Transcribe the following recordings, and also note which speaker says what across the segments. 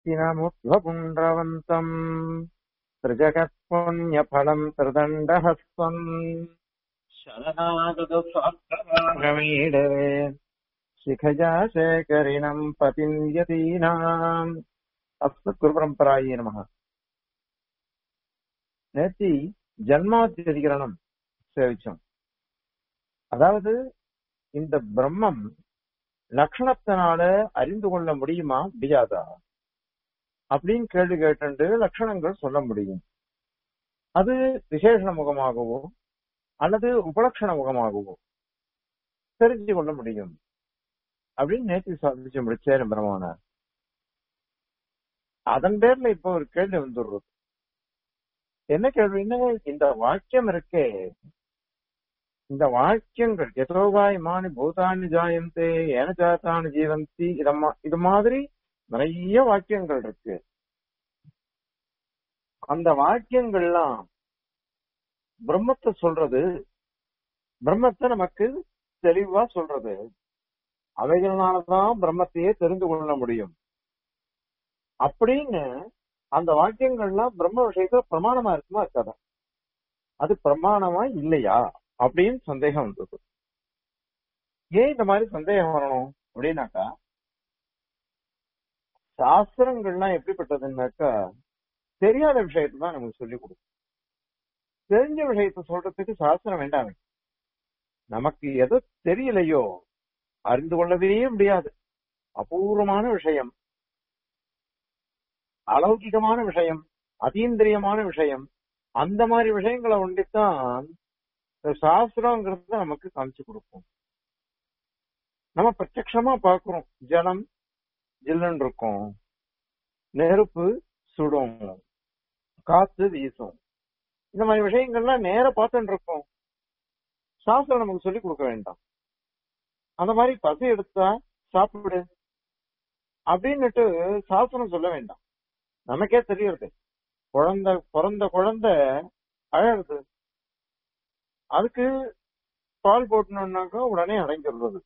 Speaker 1: कीर्तिनमुद्वपुण्ड्रवन्तम् त्रिजगत्पुण्यफलम् त्रिदण्डहस्त्वम् शरणागतस्वार्थभागमीडे शिखजा शेखरिणम् पतिम् यतीनाम् அஸ்மத் குருபரம்பராயே நமக நேத்தி ஜன்மாதிகரணம் சேவிச்சோம் அதாவது இந்த பிரம்மம் லட்சணத்தினால அறிந்து கொள்ள முடியுமா முடியாதா அப்படின்னு கேள்வி கேட்டு லட்சணங்கள் சொல்ல முடியும் அது விசேஷண முகமாகவோ அல்லது உபலட்சண முகமாகவோ தெரிஞ்சு கொள்ள முடியும் அப்படின்னு நேற்று சாதிச்சு முடிச்சேன் பிரமாணர் அதன் பேர்ல இப்போ ஒரு கேள்வி வந்துடுறது என்ன கேள்வின்னா இந்த வாக்கியம் இருக்கே இந்த வாக்கியங்கள் எதோகாயமானி பூதானி ஜாயந்தே ஏன ஜாத்தானி ஜீவந்தி இதமா இது மாதிரி நிறைய வாக்கியங்கள் இருக்கு அந்த வாக்கியங்கள்லாம் பிரம்மத்தை சொல்றது பிரம்மத்தை நமக்கு தெளிவா சொல்றது அவைகள்னாலதான் பிரம்மத்தையே தெரிந்து கொள்ள முடியும் அப்படின்னு அந்த வாக்கியங்கள்லாம் பிரம்ம விஷயத்துல பிரமாணமா இருக்குமா இருக்காதா அது பிரமாணமா இல்லையா அப்படின்னு சந்தேகம் வந்தது ஏன் இந்த மாதிரி சந்தேகம் வரணும் அப்படின்னாக்கா சாஸ்திரங்கள்லாம் எப்படிப்பட்டதுன்னாக்கா தெரியாத விஷயத்தை தான் நமக்கு சொல்லி கொடுக்கும் தெரிஞ்ச விஷயத்த சொல்றதுக்கு சாஸ்திரம் வேண்டாமே நமக்கு எது தெரியலையோ அறிந்து கொள்ளவே முடியாது அபூர்வமான விஷயம் அலௌகிகமான விஷயம் அதீந்திரியமான விஷயம் அந்த மாதிரி விஷயங்களை ஒண்டித்தான் சாஸ்திரங்கிறத நமக்கு காமிச்சு கொடுக்கும் நம்ம பிரத்யமா பாக்குறோம் ஜலம் ஜில்லுன்னு இருக்கும் நெருப்பு சுடும் காத்து வீசும் இந்த மாதிரி விஷயங்கள்லாம் நேர பார்த்துட்டு இருக்கோம் சாஸ்திரம் நமக்கு சொல்லி கொடுக்க வேண்டாம் அந்த மாதிரி பசி எடுத்தா சாப்பிடு அப்படின்னுட்டு சாஸ்திரம் சொல்ல வேண்டாம் நமக்கே தெரியுது குழந்தை பிறந்த குழந்தை அழகுது அதுக்கு பால் போட்டணும்னாக்கா உடனே அடைஞ்சிடுறது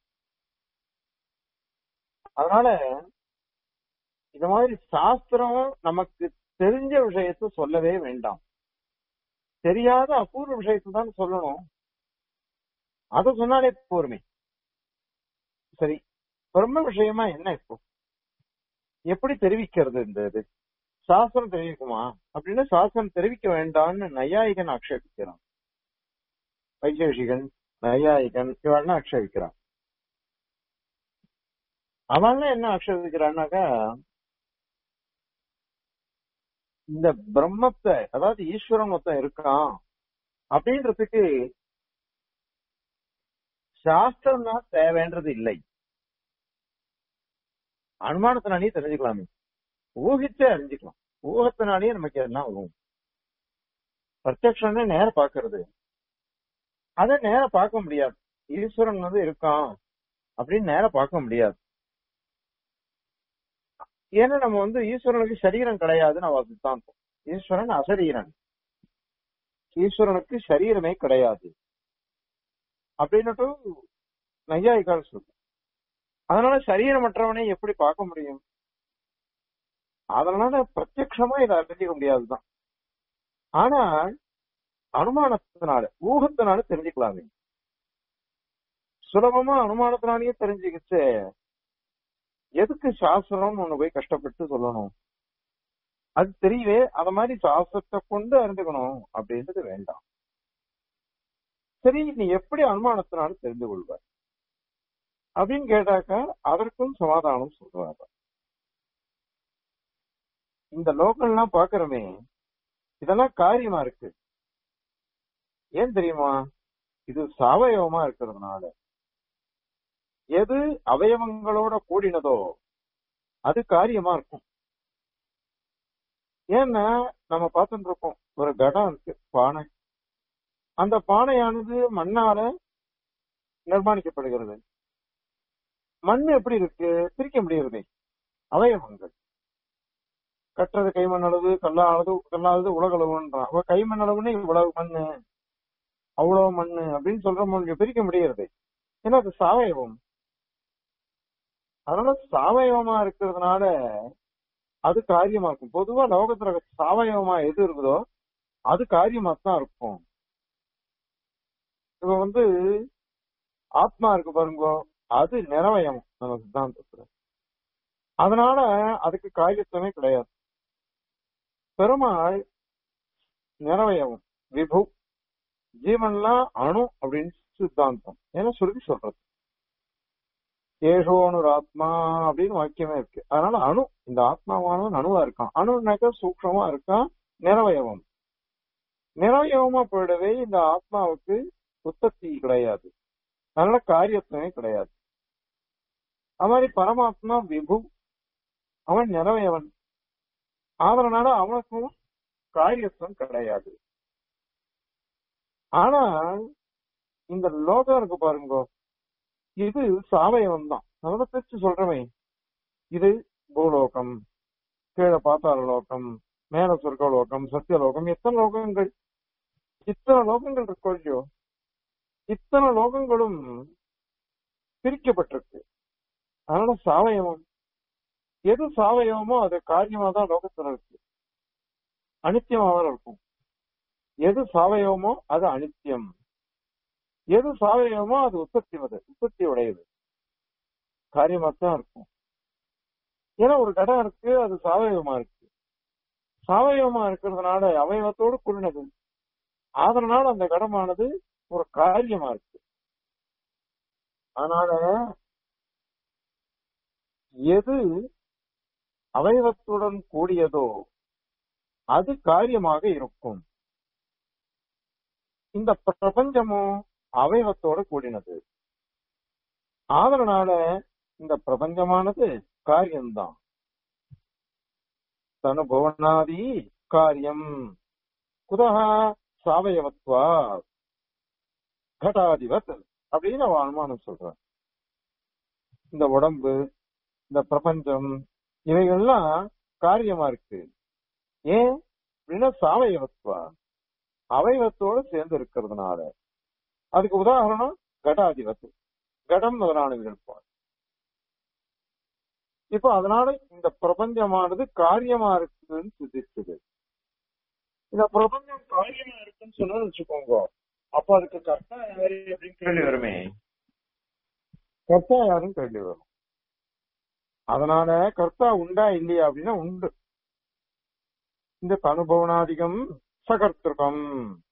Speaker 1: அதனால இந்த மாதிரி சாஸ்திரம் நமக்கு தெரிஞ்ச விஷயத்த சொல்லவே வேண்டாம் தெரியாத அபூர்வ விஷயத்தை தான் சொல்லணும் அத சொன்னாலே போருமே சரி பிரம்ம விஷயமா என்ன இப்போ எப்படி தெரிவிக்கிறது இந்த இது சாஸ்திரம் தெரிவிக்குமா அப்படின்னு சாஸ்திரம் தெரிவிக்க வேண்டாம்னு நையாயிகன் ஆக்ஷேபிக்கிறான் வைசேஷிகன் நையாயிகன் இவெல்லாம் ஆக்ஷேபிக்கிறான் அவன் என்ன ஆக்ஷேபிக்கிறான்னாக்கா இந்த பிரம்மத்தை அதாவது ஈஸ்வரன் மொத்தம் இருக்கான் அப்படின்றதுக்கு சாஸ்திரம் தான் தேவைன்றது இல்லை அனுமானத்தினாலேயே தெரிஞ்சுக்கலாமே ஊகிச்சே அறிஞ்சுக்கலாம் ஊகத்தினாலேயே நமக்கு என்ன வரும் பிரத்யக்ஷம் நேர பாக்குறது அத நேர பார்க்க முடியாது ஈஸ்வரன் வந்து இருக்கான் அப்படின்னு நேர பார்க்க முடியாது ஏன்னா நம்ம வந்து ஈஸ்வரனுக்கு சரீரம் கிடையாதுன்னு அவ சித்தாந்தம் ஈஸ்வரன் அசரீரன் ஈஸ்வரனுக்கு சரீரமே கிடையாது அப்படின்னுட்டு நையாயிக்கால் சொல்லு அதனால சரீரமற்றவனை எப்படி பார்க்க முடியும் அதனால பிரத்யமா இதை அறிஞ்சிக்க முடியாதுதான் ஆனால் அனுமானத்தினால ஊகத்தினால தெரிஞ்சுக்கலாமே சுலபமா அனுமானத்தினாலேயே தெரிஞ்சுக்கிச்சு எதுக்கு சாஸ்திரம் ஒண்ணு போய் கஷ்டப்பட்டு சொல்லணும் அது தெரியவே அத மாதிரி சாஸ்திரத்தை கொண்டு அறிந்துக்கணும் அப்படின்றது வேண்டாம் சரி நீ எப்படி அனுமானத்தினால தெரிந்து கொள்வ அப்படின்னு கேட்டாக்கா அதற்கும் சமாதானம் சொல்றாங்க இந்த லோக்கல்லாம் பாக்குறமே இதெல்லாம் காரியமா இருக்கு ஏன் தெரியுமா இது சாவயவமா இருக்கிறதுனால எது அவயவங்களோட கூடினதோ அது காரியமா இருக்கும் ஏன்னா நம்ம பார்த்துட்டு இருக்கோம் ஒரு கடம் இருக்கு பானை அந்த பானையானது மண்ணால நிர்மாணிக்கப்படுகிறது மண் எப்படி இருக்கு பிரிக்க முடியறதே அவயவங்கள் கட்டுறது கைமண் அளவு கல்லானது கல்லானது உலகளவுன்றான் அவ கைமண் அளவுன்னு இவ்வளவு மண்ணு அவ்வளவு மண்ணு அப்படின்னு சொல்ற மொழி பிரிக்க முடியறது ஏன்னா அது சாவயவம் அதனால சாவயவமா இருக்கிறதுனால அது காரியமா இருக்கும் பொதுவா லோகத்துல சாவயவமா எது இருக்குதோ அது காரியமா தான் இருக்கும் இப்ப வந்து ஆத்மா இருக்கு பாருங்க அது நிறவயம் நம்ம சித்தாந்தத்துல அதனால அதுக்கு காரியத்துவமே கிடையாது பெருமாள் நிறவயவம் விபு ஜீவன்லாம் அணு அப்படின்னு சித்தாந்தம் ஏன்னா சுருக்கி சொல்றது ஏஷோனுர் ஆத்மா அப்படின்னு வாக்கியமே இருக்கு அதனால அணு இந்த ஆத்மாவானவன் அணுவா இருக்கான் அணுனாக்கா சூக்ஷமா இருக்கான் நிறவயவம் நிறவயவமா போயிடவே இந்த ஆத்மாவுக்கு உற்பத்தி கிடையாது அதனால காரியத்துவமே கிடையாது அது மாதிரி பரமாத்மா விபு அவன் நிறவயவன் அதனால அவனுக்கும் காரியத்துவம் கிடையாது ஆனால் இந்த லோகம் இருக்கு பாருங்க இது சாவயவம் தான் அதோட பிரிச்சு சொல்றவன் இது பூலோகம் கீழே பாத்தாள லோகம் மேல சொர்க்க லோகம் சத்திய லோகம் எத்தனை லோகங்கள் இத்தனை லோகங்கள் இருக்கோ இல்லையோ இத்தனை லோகங்களும் பிரிக்கப்பட்டிருக்கு அதனால சாவயவம் எது சாவயவமோ அது காரியமா தான் லோகத்துல இருக்கு அனித்தியமாக இருக்கும் எது சாவயவமோ அது அனித்தியம் எது சாவயவமோ அது உற்பத்தி உற்பத்தி உடையது காரியமா தான் இருக்கும் ஏன்னா ஒரு கடம் இருக்கு அது சாவயவமா இருக்கு சாவயவமா இருக்கிறதுனால அவயவத்தோடு கூடினது அதனால அந்த கடமானது ஒரு காரியமா இருக்கு அதனால எது அவயவத்துடன் கூடியதோ அது காரியமாக இருக்கும் இந்த பிரபஞ்சமும் அவயவத்தோட கூடினது அதனால இந்த பிரபஞ்சமானது காரியம்தான் தனுபவனாதி காரியம் குதக சாவயவத்வா கடாதிவத் அப்படின்னு அவன் அனுமானம் சொல்றான் இந்த உடம்பு இந்த பிரபஞ்சம் இவைகள்லாம் காரியமா இருக்கு ஏன் அப்படின்னா சாவயவத்வா அவயவத்தோடு சேர்ந்து இருக்கிறதுனால அதுக்கு உதாரணம் கடாதிபத்து கடம் முதலானவர்கள் போல் இப்ப அதனால இந்த பிரபஞ்சமானது காரியமா இருக்குன்னு சிந்திச்சது இந்த பிரபஞ்சம் காரியமா இருக்குன்னு சொன்னு வச்சுக்கோங்க அப்ப அதுக்கு கர்த்தா யாரு அப்படின்னு கேள்வி வருமே கர்த்தா யாருன்னு கேள்வி வரும் அதனால கர்த்தா உண்டா இல்லையா அப்படின்னா உண்டு இந்த அனுபவனாதிகம் சகர்த்திருக்கம்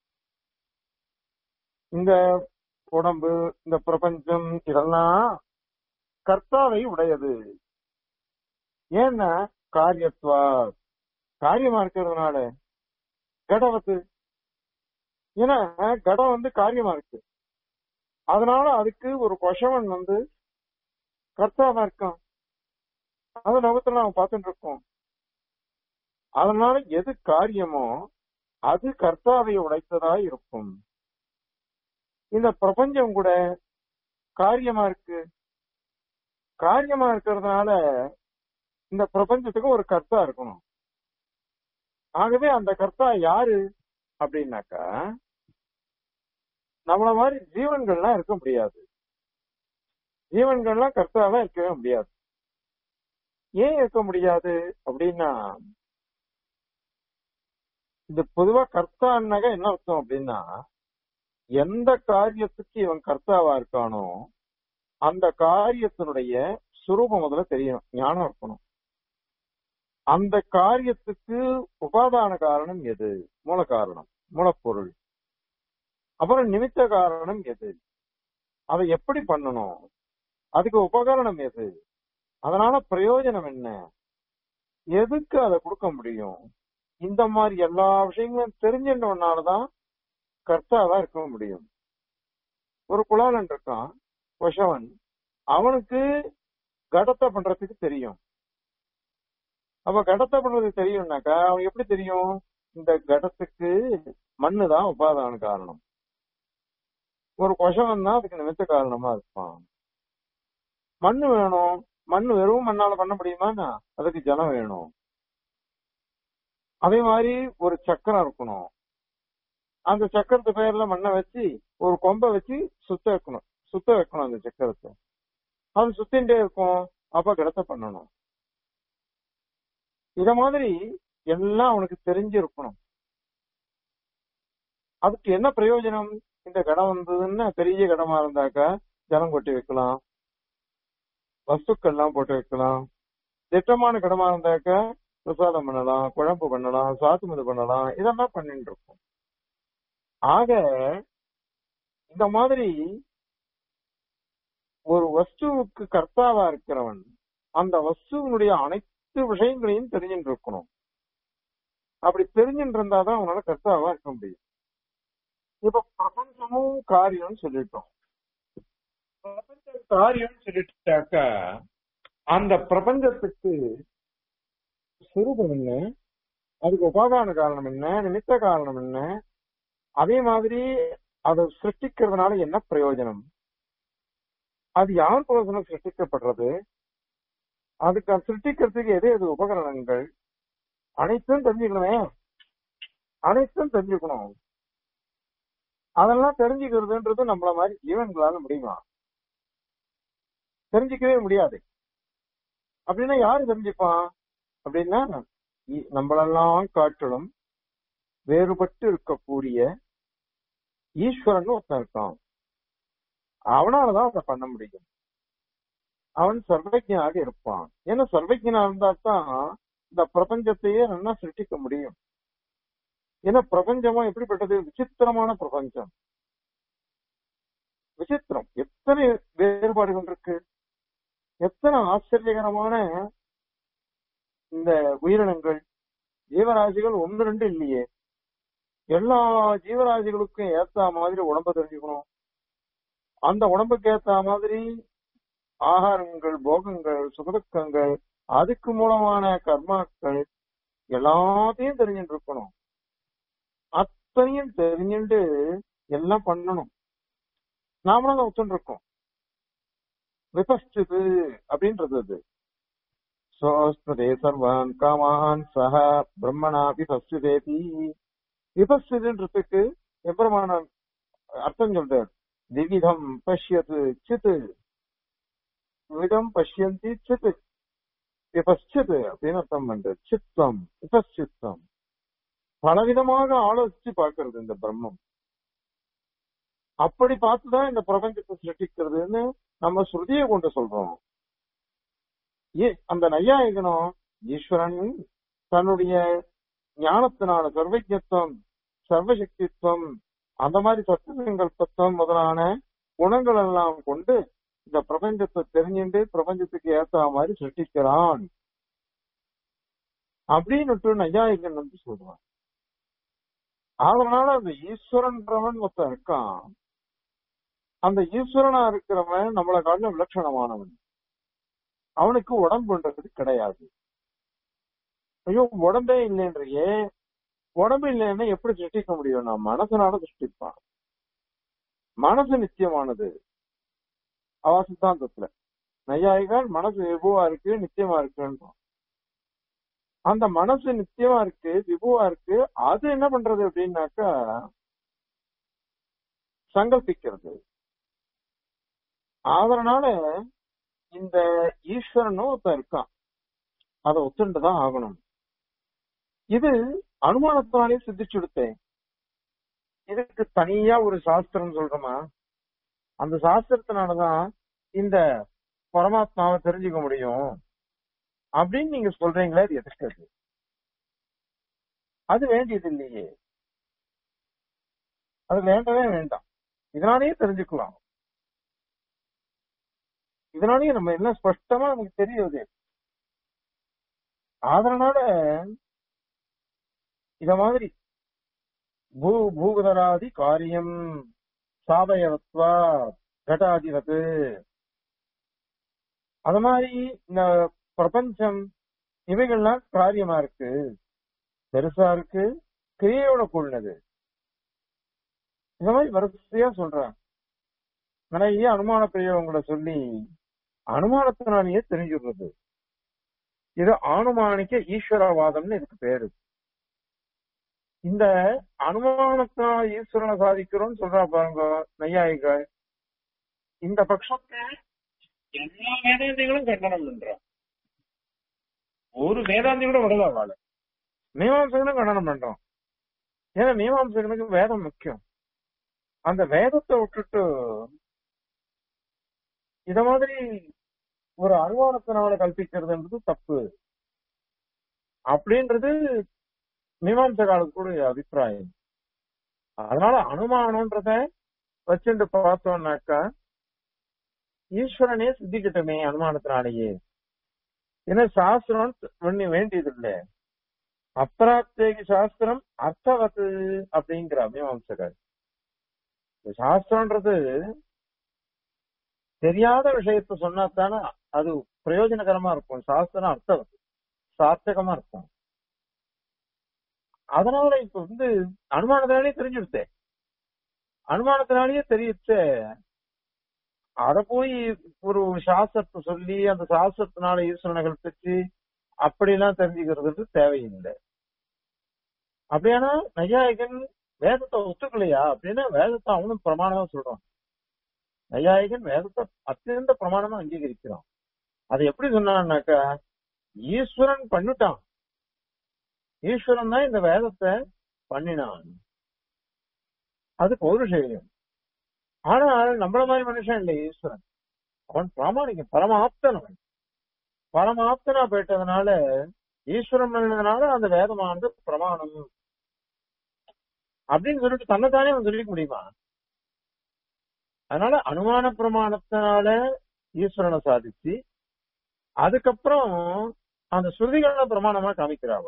Speaker 1: இந்த உடம்பு இந்த பிரபஞ்சம் இதெல்லாம் கர்த்தாவை உடையது ஏன்னா காரியத்வா காரியமா இருக்கிறதுனால கடவத்து ஏன்னா கடம் வந்து காரியமா இருக்கு அதனால அதுக்கு ஒரு கொஷவன் வந்து கர்த்தாவா இருக்கான் அது லோகத்துல நம்ம பார்த்துட்டு இருக்கோம் அதனால எது காரியமோ அது கர்த்தாவை உடைத்ததா இருக்கும் இந்த பிரபஞ்சம் கூட காரியமா இருக்கு காரியமா இருக்கிறதுனால இந்த பிரபஞ்சத்துக்கு ஒரு கர்த்தா இருக்கணும் ஆகவே அந்த கர்த்தா யாரு அப்படின்னாக்கா நம்மள மாதிரி ஜீவன்கள்லாம் இருக்க முடியாது ஜீவன்கள்லாம் கர்த்தாவா இருக்கவே முடியாது ஏன் இருக்க முடியாது அப்படின்னா இந்த பொதுவா கர்த்தான்னாக்க என்ன அர்த்தம் அப்படின்னா எந்த காரியத்துக்கு இவன் கர்த்தாவா இருக்கானோ அந்த காரியத்தினுடைய சுரூபம் முதல்ல தெரியணும் ஞானம் இருக்கணும் அந்த காரியத்துக்கு உபாதான காரணம் எது மூல காரணம் மூலப்பொருள் அப்புறம் நிமித்த காரணம் எது அதை எப்படி பண்ணணும் அதுக்கு உபகரணம் எது அதனால பிரயோஜனம் என்ன எதுக்கு அதை கொடுக்க முடியும் இந்த மாதிரி எல்லா விஷயங்களும் தெரிஞ்சின்றவனாலதான் கர்த்தாவா இருக்க முடியும் ஒரு குலாலன் இருக்கான் கொஷவன் அவனுக்கு கடத்தை பண்றதுக்கு தெரியும் அப்ப கடத்தை பண்றது தெரியும்னாக்கா அவன் எப்படி தெரியும் இந்த கடத்துக்கு மண்ணு தான் உபாதான காரணம் ஒரு கொஷவன் தான் அதுக்கு நிமித்த காரணமா இருப்பான் மண்ணு வேணும் மண்ணு வெறும் மண்ணால பண்ண முடியுமாண்ணா அதுக்கு ஜனம் வேணும் அதே மாதிரி ஒரு சக்கரம் இருக்கணும் அந்த சக்கரத்து பேர்ல மண்ணை வச்சு ஒரு கொம்பை வச்சு சுத்த வைக்கணும் சுத்த வைக்கணும் அந்த சக்கரத்தை அது சுத்தின்டே இருக்கும் அப்ப கிடத்த பண்ணணும் இத மாதிரி எல்லாம் அவனுக்கு தெரிஞ்சிருக்கணும் அதுக்கு என்ன பிரயோஜனம் இந்த கடம் வந்ததுன்னா பெரிய கடமா இருந்தாக்கா ஜலம் கொட்டி வைக்கலாம் வஸ்துக்கள்லாம் போட்டு வைக்கலாம் திட்டமான கடமா இருந்தாக்கா பிரசாதம் பண்ணலாம் குழம்பு பண்ணலாம் சாத்துமது பண்ணலாம் இதெல்லாம் பண்ணிட்டு இருக்கோம் ஆக இந்த மாதிரி ஒரு வஸ்துவுக்கு கர்த்தாவா இருக்கிறவன் அந்த வஸ்துவனுடைய அனைத்து விஷயங்களையும் தெரிஞ்சுட்டு இருக்கணும் அப்படி தெரிஞ்சுட்டு இருந்தாதான் அவனால கர்த்தாவா இருக்க முடியும் இப்ப பிரபஞ்சமும் காரியம்னு சொல்லிட்டோம் பிரபஞ்ச காரியம்னு சொல்லிட்டாக்கா அந்த பிரபஞ்சத்துக்கு சுரூபம் என்ன அதுக்கு உபாதான காரணம் என்ன நிமித்த காரணம் என்ன அதே மாதிரி அதை சிருஷ்டிக்கிறதுனால என்ன பிரயோஜனம் அது யார் பிரயோஜனம் சிருஷ்டிக்கப்படுறது அதுக்கு அது சிருஷ்டிக்கிறதுக்கு எது எது உபகரணங்கள் அனைத்தும் தெரிஞ்சுக்கணுமே அனைத்தும் தெரிஞ்சுக்கணும் அதெல்லாம் தெரிஞ்சுக்கிறதுன்றது நம்மள மாதிரி ஜீவன்களால முடியுமா தெரிஞ்சுக்கவே முடியாது அப்படின்னா யாரு தெரிஞ்சுப்பான் அப்படின்னா இ- நம்மளெல்லாம் காட்டிலும் வேறுபட்டு இருக்கக்கூடிய ஈஸ்வரன் ஒருத்தன் இருக்கான் அவனாலதான் அதை பண்ண முடியும் அவன் சர்வஜனாக இருப்பான் ஏன்னா சர்வஜனா இருந்தா தான் இந்த பிரபஞ்சத்தையே நல்லா சிருஷ்டிக்க முடியும் ஏன்னா பிரபஞ்சமா எப்படிப்பட்டது விசித்திரமான பிரபஞ்சம் விசித்திரம் எத்தனை வேறுபாடுகள் இருக்கு எத்தனை ஆச்சரியகரமான இந்த உயிரினங்கள் ஜீவராசிகள் ஒன்று ரெண்டு இல்லையே எல்லா ஜீவராசிகளுக்கும் ஏத்த மாதிரி உடம்ப தெரிஞ்சுக்கணும் அந்த உடம்புக்கு ஏத்த மாதிரி ஆகாரங்கள் போகங்கள் சுகதுக்கங்கள் அதுக்கு மூலமான கர்மாக்கள் எல்லாத்தையும் தெரிஞ்சுட்டு இருக்கணும் அத்தனையும் தெரிஞ்சுட்டு எல்லாம் பண்ணணும் நாமளும் அதை ஒத்துன்னு இருக்கோம் விபஸ்டிது அப்படின்றது அது சோஸ்மதே சர்வான் காமான் சஹ பிரம்மணா விபஸ்டிதேதி விபஸ்டிதுன்றதுக்கு எம்பெருமான அர்த்தம் சொல்றார் திவிதம் பஷ்யத்து சித்து விதம் பஷ்யந்தி சித்து விபஸ்டித் அப்படின்னு அர்த்தம் பண்றது சித்தம் விபஸ்டித்தம் பலவிதமாக ஆலோசிச்சு பார்க்கிறது இந்த பிரம்மம் அப்படி பார்த்துதான் இந்த பிரபஞ்சத்தை சிருஷ்டிக்கிறதுன்னு நம்ம ஸ்ருதியை கொண்டு சொல்றோம் ஏ அந்த நையாயிகனும் ஈஸ்வரன் தன்னுடைய ஞானத்தினால சர்வஜத்துவம் சர்வசக்தித்துவம் அந்த மாதிரி சத்துவங்கல்பத்துவம் முதலான குணங்கள் எல்லாம் கொண்டு இந்த பிரபஞ்சத்தை தெரிஞ்சுட்டு பிரபஞ்சத்துக்கு ஏத்த மாதிரி சிருஷ்டிக்கிறான் அப்படின்னு நையாயிகன் வந்து சொல்றான் அதனால அந்த ஈஸ்வரன்றவன் ஒருத்தன் இருக்கான் அந்த ஈஸ்வரனா இருக்கிறவன் நம்மளை காட்டிலும் விலட்சணமானவன் அவனுக்கு உடம்புன்றது கிடையாது ஐயோ உடம்பே இல்லைன்றையே உடம்பு இல்லைன்னா எப்படி சிருஷ்டிக்க முடியும் நான் மனசனால சிருஷ்டிப்பான் மனசு நித்தியமானது அவ சித்தாந்தத்துல நையாயிகள் மனசு விபுவா இருக்கு நித்தியமா இருக்குன்றான் அந்த மனசு நித்தியமா இருக்கு விபுவா இருக்கு அது என்ன பண்றது அப்படின்னாக்கா சங்கல்பிக்கிறது அதனால இந்த ஈஸ்வரனும் ஒருத்தன் இருக்கான் அதை ஒத்துண்டு தான் ஆகணும் இது அனுமானத்தினாலே சித்திச்சுடுத்தேன் இதுக்கு தனியா ஒரு சாஸ்திரம் சொல்றோமா அந்த சாஸ்திரத்தினாலதான் இந்த பரமாத்மாவை தெரிஞ்சுக்க முடியும் அப்படின்னு நீங்க சொல்றீங்களே அது எதுக்கு அது அது வேண்டியது இல்லையே அது வேண்டவே வேண்டாம் இதனாலேயே தெரிஞ்சுக்கலாம் இதனாலேயே நம்ம என்ன ஸ்பஷ்டமா நமக்கு தெரியுது அதனால இத மாதிரி பூ பூகதராதி காரியம் சாதயவத்வா கடாதிவத்து அது மாதிரி இந்த பிரபஞ்சம் இவைகள்லாம் காரியமா இருக்கு பெருசா இருக்கு கிரியையோட கூடினது இந்த மாதிரி வரிசையா சொல்றாங்க நிறைய அனுமான பிரயோகங்களை சொல்லி அனுமானத்தினாலேயே தெரிஞ்சுடுறது இது ஆனுமானிக்க ஈஸ்வரவாதம்னு இதுக்கு பேரு இந்த அனுமானத்தினால ஈஸ்வரனை சாதிக்கிறோம்னு சொல்றா பாருங்க நையாயிகள் இந்த பட்சத்தை எல்லா வேதாந்திகளும் கண்டனம் பண்றான் ஒரு வேதாந்தி கூட விடல வாழ மீமாம்சகனும் கண்டனம் பண்றோம் ஏன்னா மீமாம்சகனுக்கு வேதம் முக்கியம் அந்த வேதத்தை விட்டுட்டு இத மாதிரி ஒரு அனுமானத்தினால கல்பிக்கிறதுன்றது தப்பு அப்படின்றது மீமாம்சகாலுக்கு கூட அபிப்பிராயம் அதனால அனுமானம்ன்றத வச்சுட்டு பார்த்தோம்னாக்கா ஈஸ்வரனே சித்திக்கிட்டமே அனுமானத்தினாலேயே ஏன்னா சாஸ்திரம் பண்ணி வேண்டியது இல்ல அப்ராப்தேகி சாஸ்திரம் அர்த்தவத்து அப்படிங்கிற மீமாம்சகர் இந்த சாஸ்திரம்ன்றது தெரியாத விஷயத்த சொன்னாத்தானே அது பிரயோஜனகரமா இருக்கும் சாஸ்திரம் அர்த்தம் சார்த்தகமா இருக்கும் அதனால இப்ப வந்து அனுமானத்தினாலே தெரிஞ்சுடுத்தே அனுமானத்தினாலேயே தெரியுச்சே அத போய் ஒரு சாஸ்திரத்தை சொல்லி அந்த சாஸ்திரத்தினால ஈஸ்வரனை கல்பிச்சு அப்படிலாம் தெரிஞ்சுக்கிறது தேவையில்லை அப்படியானா நையாயிகன் வேதத்தை ஒத்துக்கலையா அப்படின்னா வேதத்தை அவனும் பிரமாணமா சொல்றான் நையாயிகன் வேதத்தை அத்தியந்த பிரமாணமா அங்கீகரிக்கிறான் அது எப்படி சொன்னான்னாக்கா ஈஸ்வரன் பண்ணிட்டான் ஈஸ்வரன் தான் இந்த வேதத்தை பண்ணினான் அது பௌருஷேயம் ஆனால் நம்மள மாதிரி மனுஷன் இல்லை ஈஸ்வரன் அவன் பிராமணிகன் பரமாப்தன் அவன் பரமாப்தனா போயிட்டதுனால ஈஸ்வரன் பண்ணதுனால அந்த வேதமானது பிரமாணம் அப்படின்னு சொல்லிட்டு தன்னைத்தானே அவன் சொல்லிக்க முடியுமா அதனால அனுமான பிரமாணத்தினால ஈஸ்வரனை சாதிச்சு அதுக்கப்புறம் அந்த ஸ்ருதிகளை பிரமாணமா காமிக்கிறாவ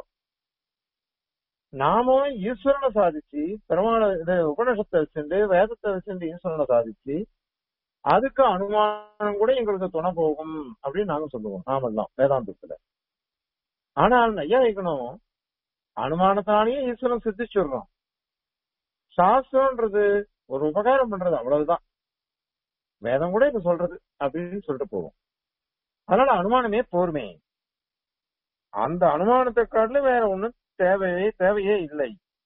Speaker 1: நாமும் ஈஸ்வரனை சாதிச்சு பெருமாள இது உபநிஷத்தை வச்சுட்டு வேதத்தை வச்சுட்டு ஈஸ்வரனை சாதிச்சு அதுக்கு அனுமானம் கூட எங்களுக்கு துணை போகும் அப்படின்னு நாங்க சொல்லுவோம் நாமெல்லாம் வேதாந்தத்துல ஆனால் நையாயிக்கணும் அனுமானத்தாலேயே ஈஸ்வரன் சித்திச்சுடுறோம் சாஸ்திரம்ன்றது ஒரு உபகாரம் பண்றது அவ்வளவுதான் வேதம் கூட இப்ப சொல்றது அப்படின்னு சொல்லிட்டு போவோம் அதனால அனுமானமே போர்மே அந்த அனுமானத்தை காட்டிலும் வேற ஒண்ணும் தேவையே தேவையே இல்லை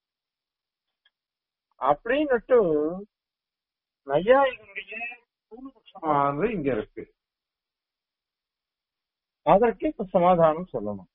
Speaker 1: அப்படின்னுட்டு நையாயிகளுடைய பூர்வபட்சமானது இங்க இருக்கு அதற்கு இப்ப சமாதானம் சொல்லணும்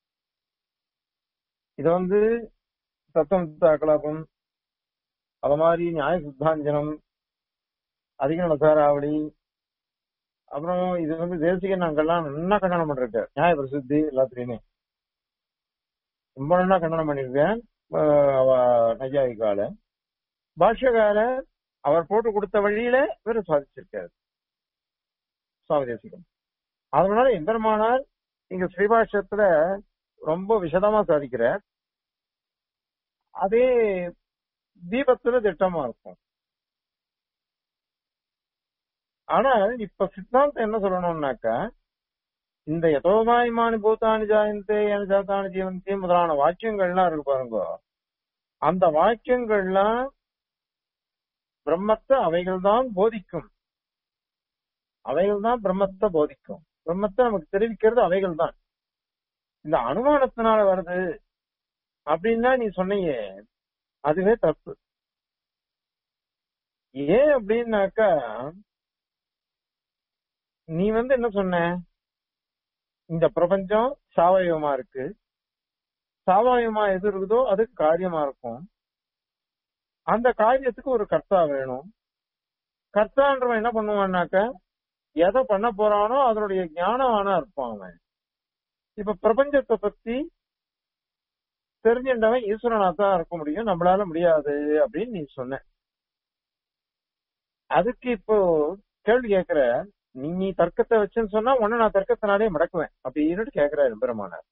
Speaker 1: இது வந்து தத்துவ கலாபம் அது மாதிரி நியாய சித்தாஞ்சனம் அதிக நசாராவளி அப்புறம் இது வந்து தேசிக நாங்கெல்லாம் நல்லா கண்டனம் பண்ணிருக்கேன் நியாய பிரசித்தி எல்லாத்துலயுமே ரொம்ப நல்லா கண்டனம் பண்ணிருக்கேன் நையாயிக்கால பாஷ்யகால அவர் போட்டு கொடுத்த வழியில இவர் சாதிச்சிருக்காரு சுவாமி தேசிகம் அதனால எம்பெருமானார் இங்க ஸ்ரீபாஷ்யத்துல ரொம்ப விஷதமா சாதிக்கிறார் அதே தீபத்துல திட்டமா இருக்கும் ஆனால் இப்ப சித்தாந்தம் என்ன சொல்லணும்னாக்கா இந்த யதோமாயமானி பூத்தானி ஜாயந்தே என ஜாத்தானி ஜீவந்தி முதலான வாக்கியங்கள்லாம் இருக்கு பாருங்க அந்த வாக்கியங்கள்லாம் பிரம்மத்தை அவைகள் தான் போதிக்கும் அவைகள் தான் பிரம்மத்தை போதிக்கும் பிரம்மத்தை நமக்கு தெரிவிக்கிறது அவைகள் தான் இந்த அனுமானத்தினால வருது அப்படின்னா நீ சொன்னீங்க அதுவே தப்பு ஏன் அப்படின்னாக்கா நீ வந்து என்ன சொன்ன இந்த பிரபஞ்சம் சாவயவமா இருக்கு சாவயவமா எது இருக்குதோ அது காரியமா இருக்கும் அந்த காரியத்துக்கு ஒரு கர்த்தா வேணும் கர்த்தான்றவன் என்ன பண்ணுவான்னாக்க எதை பண்ண போறானோ அதனுடைய ஞானவானா இருப்பான் அவன் இப்ப பிரபஞ்சத்தை பத்தி தெரிஞ்சின்றவன் ஈஸ்வரனா தான் இருக்க முடியும் நம்மளால முடியாது அப்படின்னு நீ சொன்ன அதுக்கு இப்போ கேள்வி கேக்குற நீ நீ தர்க்கத்தை வச்சுன்னு சொன்னா உன்ன நான் தர்க்கத்தினாலே மடக்குவேன் அப்படின்னு கேக்குறாரு பெருமானார்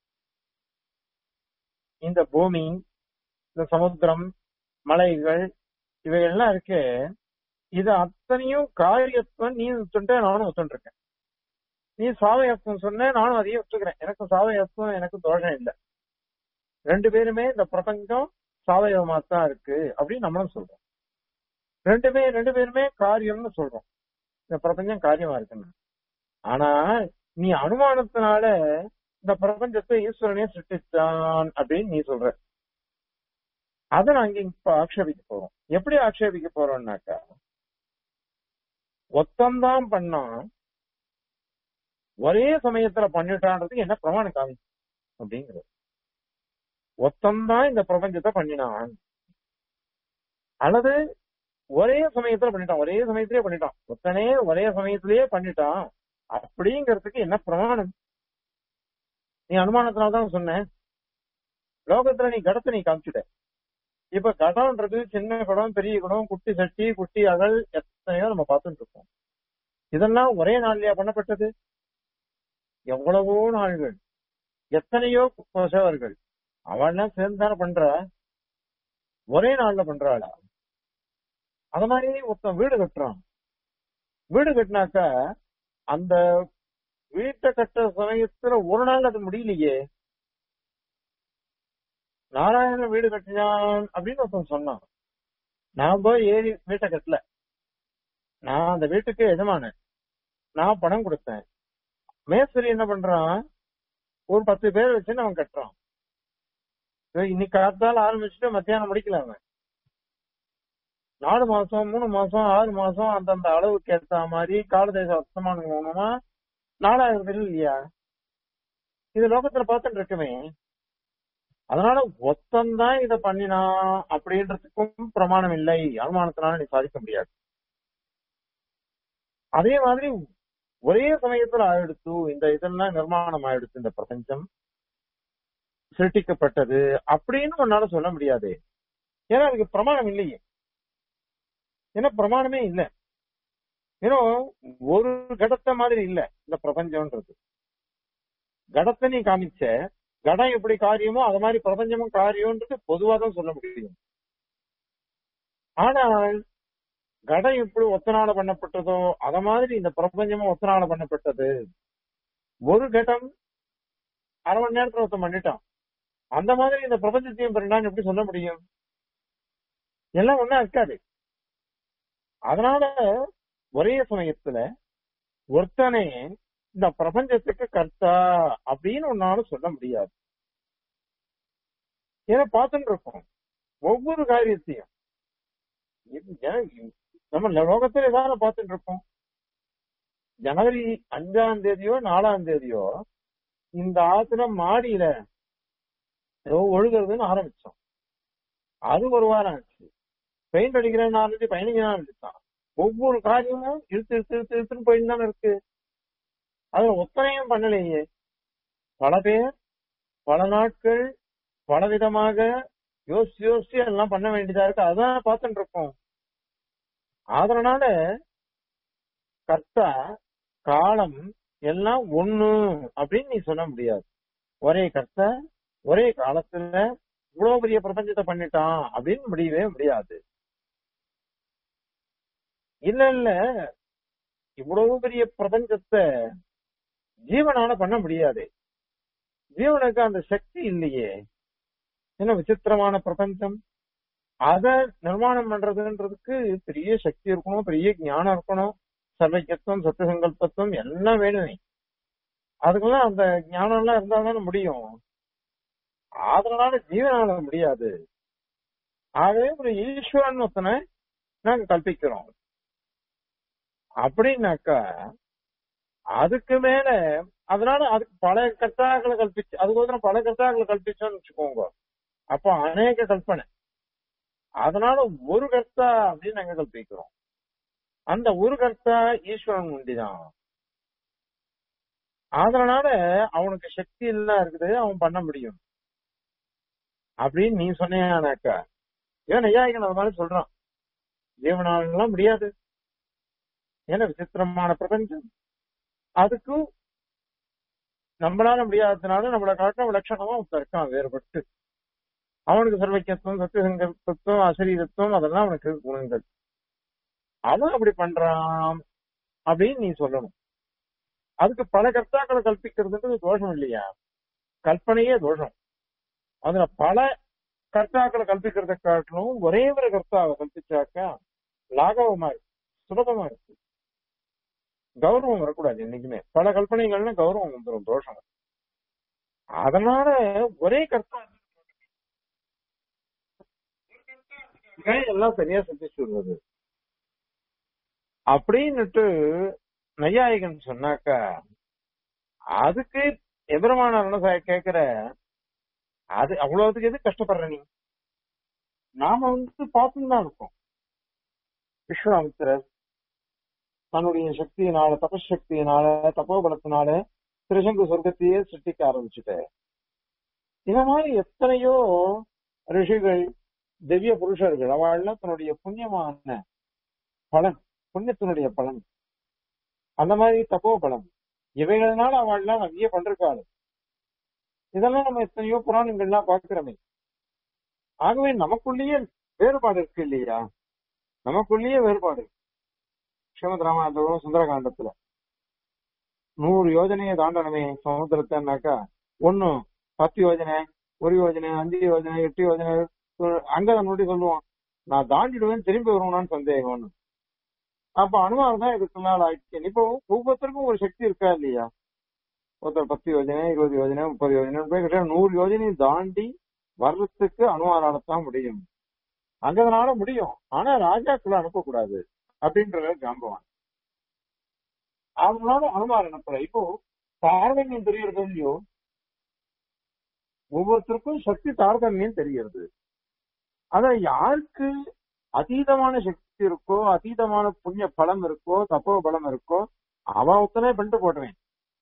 Speaker 1: இந்த பூமி இந்த சமுத்திரம் மலைகள் இவைகள்லாம் இருக்கு இது அத்தனையும் காரியத்துவம் நீ ஒத்துட்ட நானும் ஒத்துருக்கேன் நீ சாவயத்துவம் சொன்ன நானும் அதையும் ஒத்துக்கிறேன் எனக்கும் சாவயத்துவம் எனக்கு தோஷம் இல்லை ரெண்டு பேருமே இந்த பிரபஞ்சம் சாவயவமா தான் இருக்கு அப்படின்னு நம்மளும் சொல்றோம் ரெண்டுமே ரெண்டு பேருமே காரியம்னு சொல்றோம் இந்த பிரபஞ்சம் காரியமா இருக்குன்னு ஆனா நீ அனுமானத்தினால இந்த பிரபஞ்சத்தை ஈஸ்வரனே சிருஷ்டிச்சான் அப்படின்னு நீ சொல்ற அதை நாங்க இப்ப ஆக்ஷேபிக்க போறோம் எப்படி ஆக்ஷேபிக்க போறோம்னாக்கா ஒத்தந்தான் பண்ணா ஒரே சமயத்துல பண்ணிட்டான்றதுக்கு என்ன பிரமாணம் காமி அப்படிங்கிறது ஒத்தந்தான் இந்த பிரபஞ்சத்தை பண்ணினான் அல்லது ஒரே சமயத்துல பண்ணிட்டான் ஒரே சமயத்திலேயே பண்ணிட்டான் ஒத்தனே ஒரே சமயத்திலேயே பண்ணிட்டான் அப்படிங்கிறதுக்கு என்ன பிரமாணம் நீ அனுமானத்தினால்தான் சொன்னேன் லோகத்துல நீ கடத்தை நீ காமிச்சுட்ட இப்ப கடம்ன்றது சின்ன குடம் பெரிய குடம் குட்டி சட்டி குட்டி அகல் எத்தனையோ நம்ம பார்த்துட்டு இருக்கோம் இதெல்லாம் ஒரே நாள்லயா பண்ணப்பட்டது எவ்வளவோ நாள்கள் எத்தனையோ சேவர்கள் அவள்லாம் சேர்ந்தான பண்ற ஒரே நாள்ல பண்றாளா அத மாதிரி ஒருத்தன் வீடு கட்டுறான் வீடு கட்டினாக்கா அந்த வீட்டை கட்டுற சமயத்துல ஒரு நாள் அது முடியலையே நாராயணன் வீடு கட்டினான் அப்படின்னு ஒருத்தன் சொன்னான் நான் போய் ஏறி வீட்டை கட்டல நான் அந்த வீட்டுக்கு எஜமானன் நான் பணம் கொடுத்தேன் மேஸ்திரி என்ன பண்றான் ஒரு பத்து பேர் வச்சுன்னு அவன் கட்டுறான் இன்னைக்கு காத்தால ஆரம்பிச்சுட்டு மத்தியானம் முடிக்கல அவன் நாலு மாசம் மூணு மாசம் ஆறு மாசம் அந்தந்த அளவுக்கு ஏத்த மாதிரி காலதேச வர்த்தமானம் மூலமா நாலாயிரம் இல்லையா இது லோகத்துல பார்த்துட்டு இருக்குமே அதனால ஒத்தந்தான் இத பண்ணினா அப்படின்றதுக்கும் பிரமாணம் இல்லை அனுமானத்தினால நீ சாதிக்க முடியாது அதே மாதிரி ஒரே சமயத்துல ஆயிடுத்து இந்த இதெல்லாம் நிர்மாணம் ஆயிடுத்து இந்த பிரபஞ்சம் சிருஷ்டிக்கப்பட்டது அப்படின்னு உன்னால சொல்ல முடியாது ஏன்னா அதுக்கு பிரமாணம் இல்லையே ஏன்னா பிரமாணமே இல்லை ஏன்னா ஒரு கடத்த மாதிரி இல்ல இந்த பிரபஞ்சம்ன்றது கடத்தை நீ காமிச்ச கடம் எப்படி காரியமோ அது மாதிரி பிரபஞ்சமும் காரியம்ன்றது பொதுவா தான் சொல்ல முடியும் ஆனால் கடம் எப்படி ஒத்தனால பண்ணப்பட்டதோ அத மாதிரி இந்த பிரபஞ்சமும் ஒத்தனால பண்ணப்பட்டது ஒரு கடம் அரை மணி நேரத்துல ஒருத்தன் பண்ணிட்டான் அந்த மாதிரி இந்த பிரபஞ்சத்தையும் பண்ணான்னு எப்படி சொல்ல முடியும் எல்லாம் ஒன்னா இருக்காது அதனால ஒரே சமயத்துல ஒருத்தனே இந்த பிரபஞ்சத்துக்கு கர்த்தா அப்படின்னு ஒன்னாலும் சொல்ல முடியாது ஏன்னா பார்த்துட்டு இருக்கோம் ஒவ்வொரு காரியத்தையும் நம்ம லோகத்துல ஏதாவது பார்த்துட்டு இருக்கோம் ஜனவரி அஞ்சாம் தேதியோ நாலாம் தேதியோ இந்த ஆத்துல மாடியில ஏதோ ஒழுகிறதுன்னு ஆரம்பிச்சோம் அது ஒரு வாரம் ஆச்சு பெயிண்ட் அடிக்கிற நாலு பதினஞ்சு நாள் அடிச்சான் ஒவ்வொரு காரியமும் இழுத்து இழுத்து இழுத்து இழுத்துன்னு போயிட்டு தானே இருக்கு அதுல ஒத்தனையும் பண்ணலையே பல பேர் பல நாட்கள் பல விதமாக யோசிச்சு யோசிச்சு எல்லாம் பண்ண வேண்டியதா இருக்கு அதான் பார்த்துட்டு இருக்கோம் அதனால கர்த்தா காலம் எல்லாம் ஒண்ணு அப்படின்னு நீ சொல்ல முடியாது ஒரே கர்த்தா ஒரே காலத்துல இவ்வளவு பெரிய பிரபஞ்சத்தை பண்ணிட்டான் அப்படின்னு முடியவே முடியாது இல்ல இல்ல இவ்வளவு பெரிய பிரபஞ்சத்தை ஜீவனால பண்ண முடியாது ஜீவனுக்கு அந்த சக்தி இல்லையே என்ன விசித்திரமான பிரபஞ்சம் அத நிர்மாணம் பண்றதுன்றதுக்கு பெரிய சக்தி இருக்கணும் பெரிய ஞானம் இருக்கணும் சர்வஜத்துவம் சத்தியசங்கல்பத்துவம் எல்லாம் வேணுமே அதுக்கெல்லாம் அந்த ஞானம் எல்லாம் இருந்தா தானே முடியும் அதனால ஜீவனால முடியாது ஆகவே ஒரு ஈஸ்வரன் ஒருத்தனை நாங்க கல்பிக்கிறோம் அப்படின்னாக்கா அதுக்கு மேல அதனால அதுக்கு பல கர்த்தாக்களை கல்பிச்சு அதுக்கோசரம் பல கர்த்தாக்களை கல்பிச்சோம்னு வச்சுக்கோங்க அப்போ அநேக கல்பனை அதனால ஒரு கர்த்தா அப்படின்னு நாங்க கல்பிக்கிறோம் அந்த ஒரு கர்த்தா ஈஸ்வரன் உண்டிதான் அதனால அவனுக்கு சக்தி எல்லாம் இருக்குது அவன் பண்ண முடியும் அப்படின்னு நீ சொன்னாக்கா ஏன் ஐயாயிகன் அது மாதிரி சொல்றான் ஜீவனாலாம் முடியாது ஏன்னா விசித்திரமான பிரபஞ்சம் அதுக்கு நம்மளால முடியாததுனால நம்மளை காட்ட லட்சணமா ஒருத்தன் இருக்கான் வேறுபட்டு அவனுக்கு சர்வக்கியத்துவம் சத்தியசங்கல்பத்துவம் அசரீரத்துவம் அதெல்லாம் அவனுக்கு குணங்கள் அவன் அப்படி பண்றான் அப்படின்னு நீ சொல்லணும் அதுக்கு பல கர்த்தாக்களை கல்பிக்கிறதுன்றது தோஷம் இல்லையா கல்பனையே தோஷம் அதுல பல கர்த்தாக்களை கல்பிக்கிறத காட்டிலும் ஒரே ஒரு கர்த்தாவை கல்பிச்சாக்கா லாகவமா இருக்கு சுலபமா இருக்கு கௌரவம் வரக்கூடாது என்னைக்குமே பல கல்பனைகள்னா கௌரவம் வந்துடும் தோஷம் அதனால ஒரே கர்த்தா எல்லாம் சரியா சிந்திச்சு வருவது அப்படின்னுட்டு நையாயிகன் சொன்னாக்கா அதுக்கு எபெருமான ரணசாய கேக்குற அது அவ்வளவுக்கு எது கஷ்டப்படுற நீ நாம வந்து பார்த்துன்னு தான் இருக்கோம் விஸ்வாமித்திரர் தன்னுடைய சக்தியினால தபசக்தியினால தப்போபலத்தினால திருசங்கு சொர்க்கத்தையே சிருஷ்டிக்க ஆரம்பிச்சுட்ட இந்த மாதிரி எத்தனையோ ரிஷிகள் திவ்ய புருஷர்கள் அவள்லாம் தன்னுடைய புண்ணியமான பலன் புண்ணியத்தினுடைய பலன் அந்த மாதிரி தப்போ பலன் இவைகள்னால அவள்லாம் நிறைய பண்றாள் இதெல்லாம் நம்ம எத்தனையோ புராணங்கள்லாம் பார்க்கிறோமே ஆகவே நமக்குள்ளேயே வேறுபாடு இருக்கு இல்லையா நமக்குள்ளேயே வேறுபாடு ஸ்ரீமத் ராமாயணத்தோட சுந்தரகாண்டத்துல நூறு யோஜனையை தாண்டனமே சமுத்திரத்தைனாக்கா ஒண்ணு பத்து யோஜனை ஒரு யோஜனை அஞ்சு யோஜனை எட்டு யோஜனை அங்க நோட்டி சொல்லுவான் நான் தாண்டிடுவேன் திரும்பி வருவான்னு சந்தேகம்னு அப்ப அனுமானம் தான் இதுக்கு மேல ஆயிடுச்சு இப்போ ஒவ்வொருத்தருக்கும் ஒரு சக்தி இருக்கா இல்லையா ஒருத்தர் பத்து யோஜனை இருபது யோஜனை முப்பது யோஜனை போய் கிட்ட நூறு யோஜனையும் தாண்டி வர்றதுக்கு அனுமானாலத்தான் முடியும் அங்கதனால முடியும் ஆனா ராஜாக்களை அனுப்பக்கூடாது அப்படின்ற ஜாம்பவான் அதனால அனுமார் அனுப்புற இப்போ தாரதமியம் தெரியறது இல்லையோ ஒவ்வொருத்தருக்கும் சக்தி தாரதமியம் தெரிகிறது அத யாருக்கு அதீதமான சக்தி இருக்கோ அதீதமான புண்ணிய பலம் இருக்கோ தப்போ பலம் இருக்கோ அவ ஒத்தனே பண்ணிட்டு போடுவேன்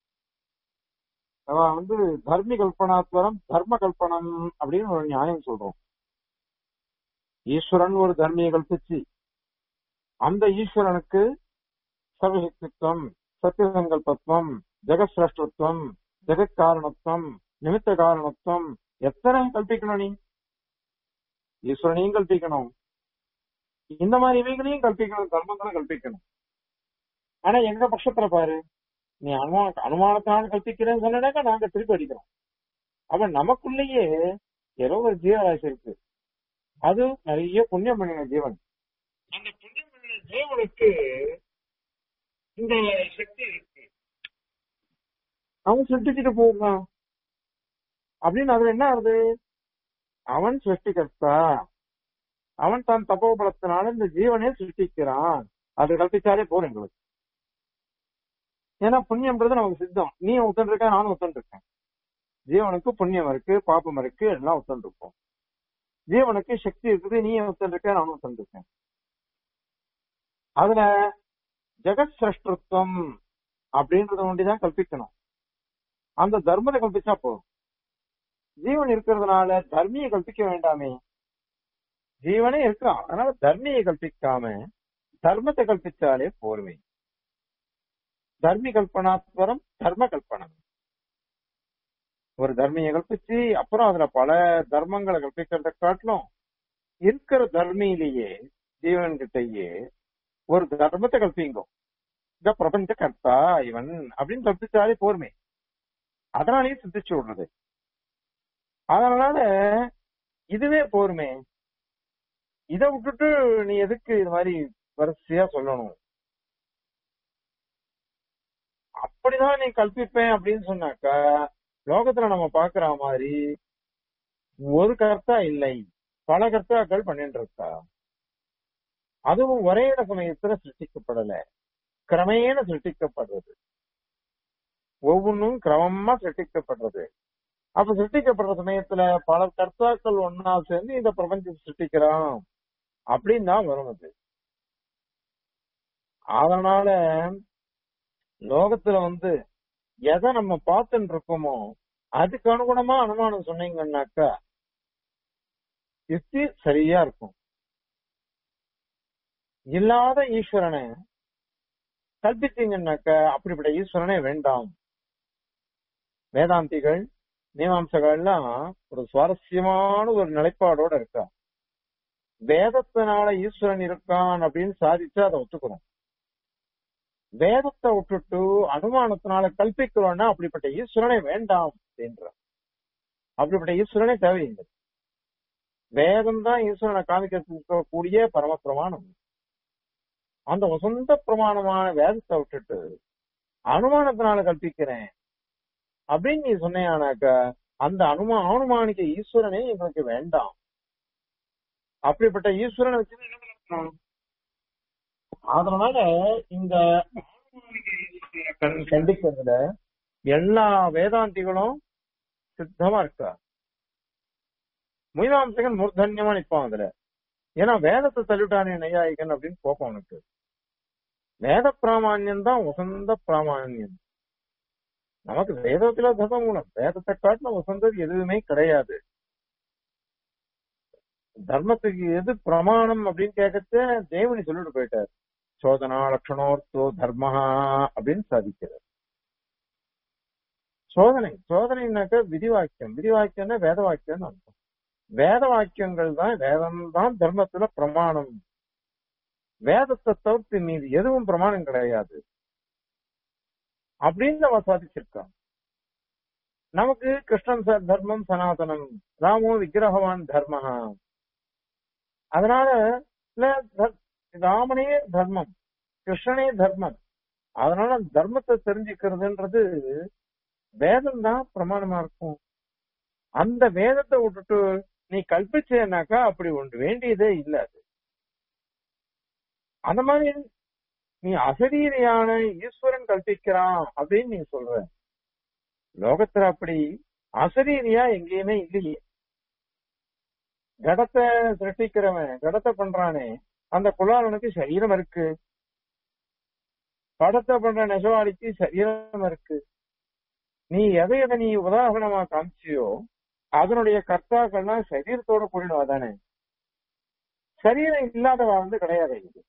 Speaker 1: அவ வந்து தர்மி கல்பனாத்வரம் தர்ம கல்பனம் அப்படின்னு ஒரு நியாயம் சொல்றோம் ஈஸ்வரன் ஒரு தர்மியை கல்பிச்சு அந்த ஈஸ்வரனுக்கு சர்வசக்தித்வம் சத்தியசங்கல்பத்துவம் ஜெகசிரஷ்டத்துவம் ஜெகத் காரணத்துவம் நிமித்த காரணத்துவம் எத்தனை கல்பிக்கணும் நீ ஈஸ்வரனையும் கல்பிக்கணும் இந்த மாதிரி இவைகளையும் கல்பிக்கணும் தர்மங்களும் கல்பிக்கணும் ஆனா எங்க பட்சத்துல பாரு நீ அனுமான அனுமானத்தினால கல்பிக்கிறேன்னு சொன்னாக்கா நாங்க திருப்பி அடிக்கிறோம் அவன் நமக்குள்ளேயே ஏதோ ஒரு ஜீவராசி இருக்கு அது நிறைய புண்ணியம் பண்ணின ஜீவன் அந்த புண்ணியம் பண்ணின ஜீவனுக்கு இந்த சக்தி இருக்கு அவன் சிருஷ்டிச்சுட்டு போயிடுறான் அப்படின்னு அதுல என்ன ஆகுது அவன் சிருஷ்டிகர்த்தா அவன் தான் தப்போபலத்தினால இந்த ஜீவனை சிருஷ்டிக்கிறான் அது கல்பிச்சாலே போறோம் எங்களுக்கு ஏன்னா புண்ணியம்ன்றது நமக்கு சித்தம் நீ ஒத்துட்டு இருக்க நானும் ஒத்துட்டு இருக்கேன் ஜீவனுக்கு புண்ணியம் இருக்கு பாப்பம் இருக்கு எல்லாம் ஒத்துட்டு இருக்கோம் ஜீவனுக்கு சக்தி இருக்குது நீ ஒத்துட்டு இருக்க நானும் ஒத்துட்டு இருக்கேன் அதுல ஜெகத் சிரஷ்டத்துவம் அப்படின்றத ஒண்டிதான் கல்பிக்கணும் அந்த தர்மத்தை கல்பிச்சா போதும் ஜீவன் இருக்கிறதுனால தர்மியை கல்பிக்க வேண்டாமே ஜீவனே இருக்கான் அதனால தர்மியை கல்பிக்காம தர்மத்தை கல்பிச்சாலே போருமே தர்மி கல்பனாத்வரம் தர்ம கல்பனம் ஒரு தர்மியை கல்பிச்சு அப்புறம் அதுல பல தர்மங்களை கல்பிக்கிறத காட்டிலும் இருக்கிற தர்மியிலேயே ஜீவன் கிட்டயே ஒரு தர்மத்தை கல்பிங்கோ இந்த பிரபஞ்ச கர்த்தா இவன் அப்படின்னு கல்பிச்சாலே போருமே அதனாலேயே சித்திச்சு விடுறது அதனால இதுவே போருமே இத விட்டுட்டு நீ எதுக்கு இது மாதிரி வரிசையா சொல்லணும் அப்படிதான் நீ கல்பிப்பேன் அப்படின்னு சொன்னாக்கா லோகத்துல நம்ம பாக்குற மாதிரி ஒரு கர்த்தா இல்லை பல கர்த்தாக்கள் பண்ணிட்டு இருக்கா அதுவும் ஒரே இட சமயத்துல சிருஷ்டிக்கப்படல கிரமேண சிருஷ்டிக்கப்படுறது ஒவ்வொன்றும் கிரமமா சிருஷ்டிக்கப்படுறது அப்ப சிருஷ்டிக்கப்படுற சமயத்துல பல கர்த்தாக்கள் ஒன்னா சேர்ந்து இந்த பிரபஞ்சத்தை சிருஷ்டிக்கிறான் அப்படின்னு தான் வரும் அது அதனால லோகத்துல வந்து எதை நம்ம பார்த்துட்டு இருக்கோமோ அதுக்கு அனுகுணமா அனுமானம் சொன்னீங்கன்னாக்கா யுக்தி சரியா இருக்கும் இல்லாத ஈஸ்வரனை கல்பித்தீங்கன்னாக்க அப்படிப்பட்ட ஈஸ்வரனே வேண்டாம் வேதாந்திகள் மீமாம்சகள்லாம் ஒரு சுவாரஸ்யமான ஒரு நிலைப்பாடோட இருக்கா வேதத்தினால ஈஸ்வரன் இருக்கான் அப்படின்னு சாதிச்சு அதை ஒத்துக்கிறோம் வேதத்தை விட்டுட்டு அனுமானத்தினால கல்பிக்கிறோம்னா அப்படிப்பட்ட ஈஸ்வரனே வேண்டாம் அப்படின்ற அப்படிப்பட்ட ஈஸ்வரனே தேவையில்லை வேதம் தான் ஈஸ்வரனை காமிக்க கூடிய பரம பிரமாணம் அந்த வசந்த பிரமாணமான வேதத்தை விட்டுட்டு அனுமானத்தினால கல்பிக்கிறேன் அப்படின்னு நீ சொன்னேனாக்க அந்த அனுமா அனுமானிக்க ஈஸ்வரனே எங்களுக்கு வேண்டாம் அப்படிப்பட்ட ஈஸ்வரனை வச்சு என்ன பண்ணணும் அதனால இந்த கண்டிக்கிறதுல எல்லா வேதாந்திகளும் சித்தமா இருக்கா மீமாம்சகன் மூர்தன்யமா நிற்பான் அதுல ஏன்னா வேதத்தை தள்ளிவிட்டானே நையாயிகன் அப்படின்னு போக்கும் அவனுக்கு வேத பிராமான்யம் தான் உசந்த பிராமான்யம் நமக்கு வேதத்துல தர்மமூலம் வேதத்தை காட்டின உசந்தது எதுவுமே கிடையாது தர்மத்துக்கு எது பிரமாணம் அப்படின்னு கேட்கச்ச தேவனி சொல்லிட்டு போயிட்டார் சோதனா லட்சணோர்த்தோ தர்மஹா அப்படின்னு சாதிக்கிறார் சோதனை சோதனைனாக்க விதிவாக்கியம் விதிவாக்கியம்னா வேத வாக்கியம் அர்த்தம் வேத வாக்கியங்கள் தான் வேதம் தான் தர்மத்துல பிரமாணம் வேதத்தை தவிர்த்து மீது எதுவும் பிரமாணம் கிடையாது அப்படின்னு அவ சாதிச்சிருக்கான் நமக்கு கிருஷ்ணன் சார் தர்மம் சனாதனம் ராமோ விக்கிரகவான் தர்மஹா அதனால இல்ல தர்- ராமனே தர்மம் கிருஷ்ணனே தர்மம் அதனால தர்மத்தை தெரிஞ்சுக்கிறதுன்றது வேதம் தான் பிரமாணமா இருக்கும் அந்த வேதத்தை விட்டுட்டு நீ கல்பிச்சேனாக்கா அப்படி ஒன்று வேண்டியதே இல்ல அது அந்த மாதிரி நீ அசரீரியான ஈஸ்வரன் கல்பிக்கிறான் அப்படின்னு நீ சொல்ற லோகத்துல அப்படி அசரீரியா எங்கேயுமே இல்லையே கடத்தை சிருஷ்டிக்கிறவன் கடத்தை பண்றானே அந்த குலாலனுக்கு சரீரம் இருக்கு படத்தை பண்ற நெசவாளிக்கு சரீரம் இருக்கு நீ எதை எதை நீ உதாரணமா காமிச்சியோ அதனுடைய கர்த்தாக்கள்லாம் சரீரத்தோட கூடினவா தானே சரீரம் இல்லாதவா வந்து கிடையாது இது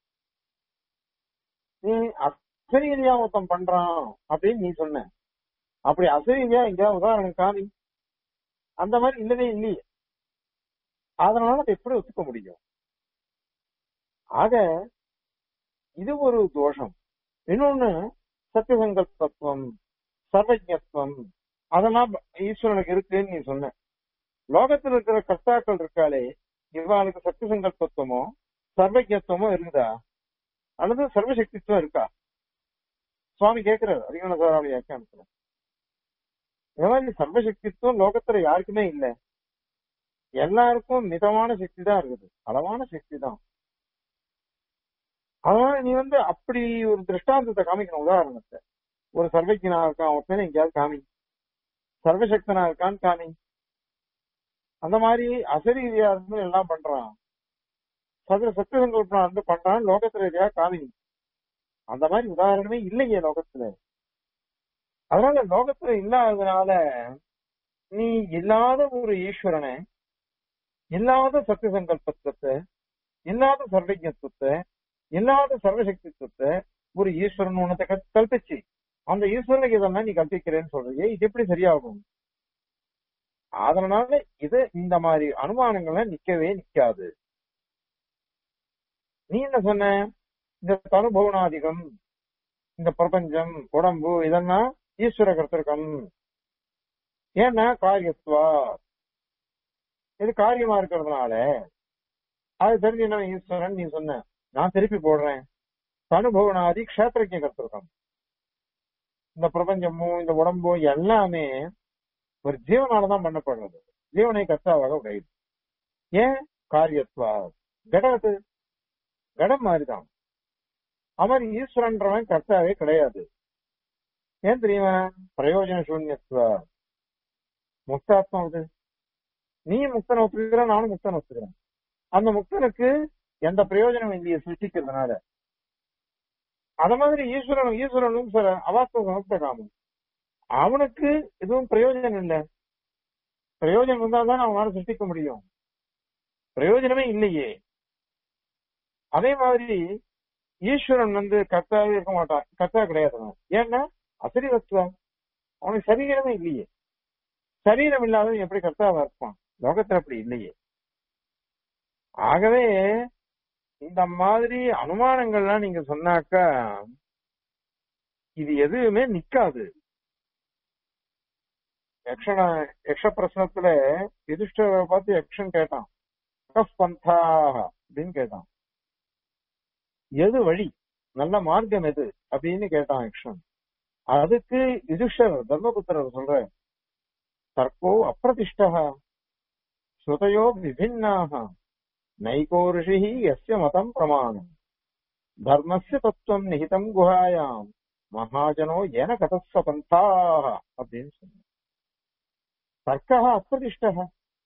Speaker 1: நீ அசரீரியா ஒருத்தன் பண்றான் அப்படின்னு நீ சொன்ன அப்படி அசரீரியா எங்கேயாவது உதாரணம் காமி அந்த மாதிரி இல்லவே இல்லையே அதனால அதை எப்படி ஒத்துக்க முடியும் ஆக இது ஒரு தோஷம் இன்னொன்னு சத்தியசங்கல்பத்துவம் சர்வஜத்துவம் அதெல்லாம் ஈஸ்வரனுக்கு இருக்குன்னு நீ சொன்ன லோகத்தில் இருக்கிற கர்த்தாக்கள் இருக்காளே இவாளுக்கு சத்திய சங்கல்பத்துவமோ சர்வஜத்துவமோ இருக்குதா அல்லது சர்வசக்தித்துவம் இருக்கா சுவாமி கேட்கிறார் அதிகமான சாராவளி வியாக்கியானத்துல இந்த மாதிரி சர்வசக்தித்துவம் லோகத்துல யாருக்குமே இல்ல எல்லாருக்கும் மிதமான சக்தி தான் இருக்குது அளவான சக்தி தான் அதனால நீ வந்து அப்படி ஒரு திருஷ்டாந்தத்தை காமிக்கணும் உதாரணத்தை ஒரு சர்வஜனா இருக்கான் ஒருத்தனை எங்கேயாவது காமி சர்வசக்தனா இருக்கான்னு காமி அந்த மாதிரி அசரீதியா இருந்து எல்லாம் பண்றான் சதுர சத்திய சங்கல்பனா இருந்து பண்றான் லோகத்துல ரீதியா காமி அந்த மாதிரி உதாரணமே இல்லையே லோகத்துல அதனால லோகத்துல இல்லாததுனால நீ இல்லாத ஒரு ஈஸ்வரனை இல்லாத சத்திய சங்கல்பத்துவத்தை இல்லாத சர்வஜத்துவத்தை இல்லாத சர்வசக்தித்துவத்தை ஒரு ஈஸ்வரன் உனத்தை கல்- கல்பிச்சு அந்த ஈஸ்வரனுக்கு இதெல்லாம் நீ கற்பிக்கிறேன்னு சொல்றீங்க இது எப்படி சரியாகும் அதனால இது இந்த மாதிரி அனுமானங்கள்லாம் நிக்கவே நிக்காது நீ என்ன சொன்ன இந்த தனுபவனாதிகம் இந்த பிரபஞ்சம் உடம்பு இதெல்லாம் ஈஸ்வர கருத்திருக்கம் ஏன்னா காரியத்துவா இது காரியமா இருக்கிறதுனால அது தெரிஞ்சு என்ன ஈஸ்வரன் நீ சொன்ன நான் திருப்பி போடுறேன் தனுபவனாதி கஷேத்திரஜ கருத்திருக்கம் இந்த பிரபஞ்சமும் இந்த உடம்பும் எல்லாமே ஒரு ஜீவனாலதான் பண்ணப்படுறது ஜீவனை கர்த்தாவாக உடையுது ஏன் காரியத்துவா கடத்து கடம் மாதிரிதான் அவன் ஈஸ்வரன்றவன் கர்த்தாவே கிடையாது ஏன் தெரியுமா பிரயோஜன சூன்யத்துவ முக்தாத்மா அது நீ முக்தனை ஒத்துக்கிற நானும் முக்தனை ஒத்துக்கிறேன் அந்த முக்தனுக்கு எந்த பிரயோஜனம் இல்லையே சிருஷ்டிக்கிறதுனால அத மாதிரி ஈஸ்வரன் ஈஸ்வரனும் சில அவாஸ்தவ சமஸ்த காமம் அவனுக்கு எதுவும் பிரயோஜனம் இல்ல பிரயோஜனம் இருந்தா தான் அவனால சிருஷ்டிக்க முடியும் பிரயோஜனமே இல்லையே அதே மாதிரி ஈஸ்வரன் வந்து கர்த்தாவே இருக்க மாட்டான் கர்த்தா கிடையாது அவன். ஏன்னா அசரிவத்துவம் அவனுக்கு சரீரமே இல்லையே சரீரம் இல்லாதவன் எப்படி கர்த்தாவா இருப்பான் லோகத்துல அப்படி இல்லையே ஆகவே இந்த மாதிரி அனுமானங்கள்லாம் நீங்க சொன்னாக்கா இது எதுவுமே நிக்காது யக்ஷன யக்ஷ பிரശ്னத்துல யுதிஷ்டரை பார்த்து யக்ஷன் கேட்டான் "கஃப் பந்தாக அப்படின்னு கேட்டான் எது வழி நல்ல மார்க்கம் எது அப்படின்னு கேட்டான் யக்ஷன் அதுக்கு யுதிஷ்டர் தர்மபுத்திரர் சொல்ற தர்க்கோ அப்பிரதிஷ்டா ஸ்ருதயோ விபின்னாக நைகோ ரிஷி எஸ்ய மதம் பிரமாணம் தர்மஸ்ய தத்துவம் நிகிதம் குஹாயாம் மகாஜனோ என கதஸ்வ பந்தாக அப்படின்னு சொன்னார் தர்க்கா அப்பிரதிஷ்டா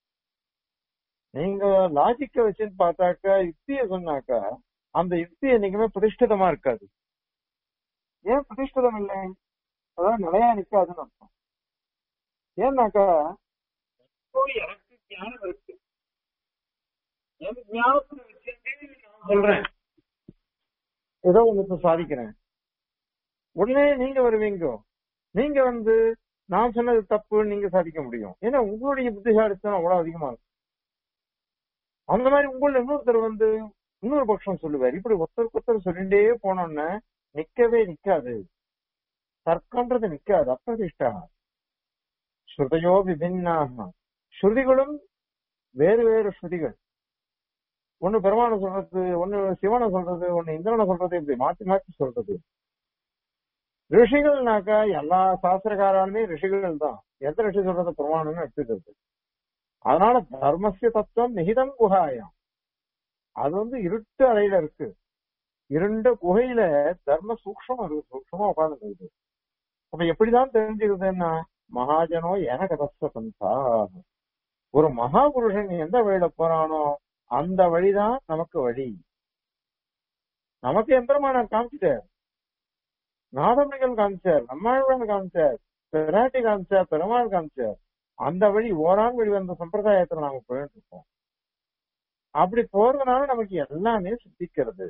Speaker 1: நீங்க லாஜிக்க வச்சுன்னு பார்த்தாக்கா யுக்திய சொன்னாக்கா அந்த யுக்தி என்னைக்குமே பிரதிஷ்டிதமா இருக்காது ஏன் பிரதிஷ்டிதம் இல்லை அதான் நிலையா நிக்காதுன்னு அர்த்தம் ஏன்னாக்கா இப்போ எனக்கு ஞானம் இருக்கு என் ஞானத்தை வச்சுட்டு நான் சொல்றேன் ஏதோ ஒன்று சாதிக்கிறேன் உடனே நீங்க வருவீங்க நீங்க வந்து நான் சொன்னது தப்பு நீங்க சாதிக்க முடியும் ஏன்னா உங்களுடைய புத்திசாலித்தனம் அவ்வளவு அதிகமா இருக்கும் அந்த மாதிரி உங்கள இன்னொருத்தர் வந்து இன்னொரு பட்சம் சொல்லுவார் இப்படி ஒருத்தருக்கு ஒருத்தர் சொல்லிட்டே போனோம்னா நிக்கவே நிக்காது தர்க்கன்றது நிக்காது அப்பிரதிஷ்டா ஸ்ருதையோ விபின்னாக ஸ்ருதிகளும் வேறு வேறு ஸ்ருதிகள் ஒண்ணு பெருமானை சொல்றது ஒண்ணு சிவனை சொல்றது ஒண்ணு இந்திரனை சொல்றது இப்படி மாத்தி மாத்தி சொல்றது ரிஷிகள்னாக்கா எல்லா சாஸ்திரக்காராலுமே ரிஷிகள் தான் எந்த ரிஷி சொல்றது பிரமாணம்னு எடுத்துக்கிறது அதனால தர்மசிய தத்துவம் நிகிதம் குகாயம் அது வந்து இருட்டு அறையில இருக்கு இருண்ட குகையில தர்ம சூக்ஷம் அது சூக்ஷமா உட்கார்ந்து அப்ப எப்படிதான் தெரிஞ்சுக்கிறதுன்னா மகாஜனோ என கதஸ்த பந்தா ஒரு மகாபுருஷன் எந்த வழியில போறானோ அந்த வழிதான் நமக்கு வழி நமக்கு எந்திரமான காமிச்சிட்டார் நாதமணிகள் காமிச்சார் நம்மாழ்வான் காமிச்சார் பிராட்டி காமிச்சார் பெருமாள் காமிச்சார் அந்த வழி ஓரான் வழி வந்த சம்பிரதாயத்துல நாம போயிட்டு இருக்கோம் அப்படி போறதுனால நமக்கு எல்லாமே சித்திக்கிறது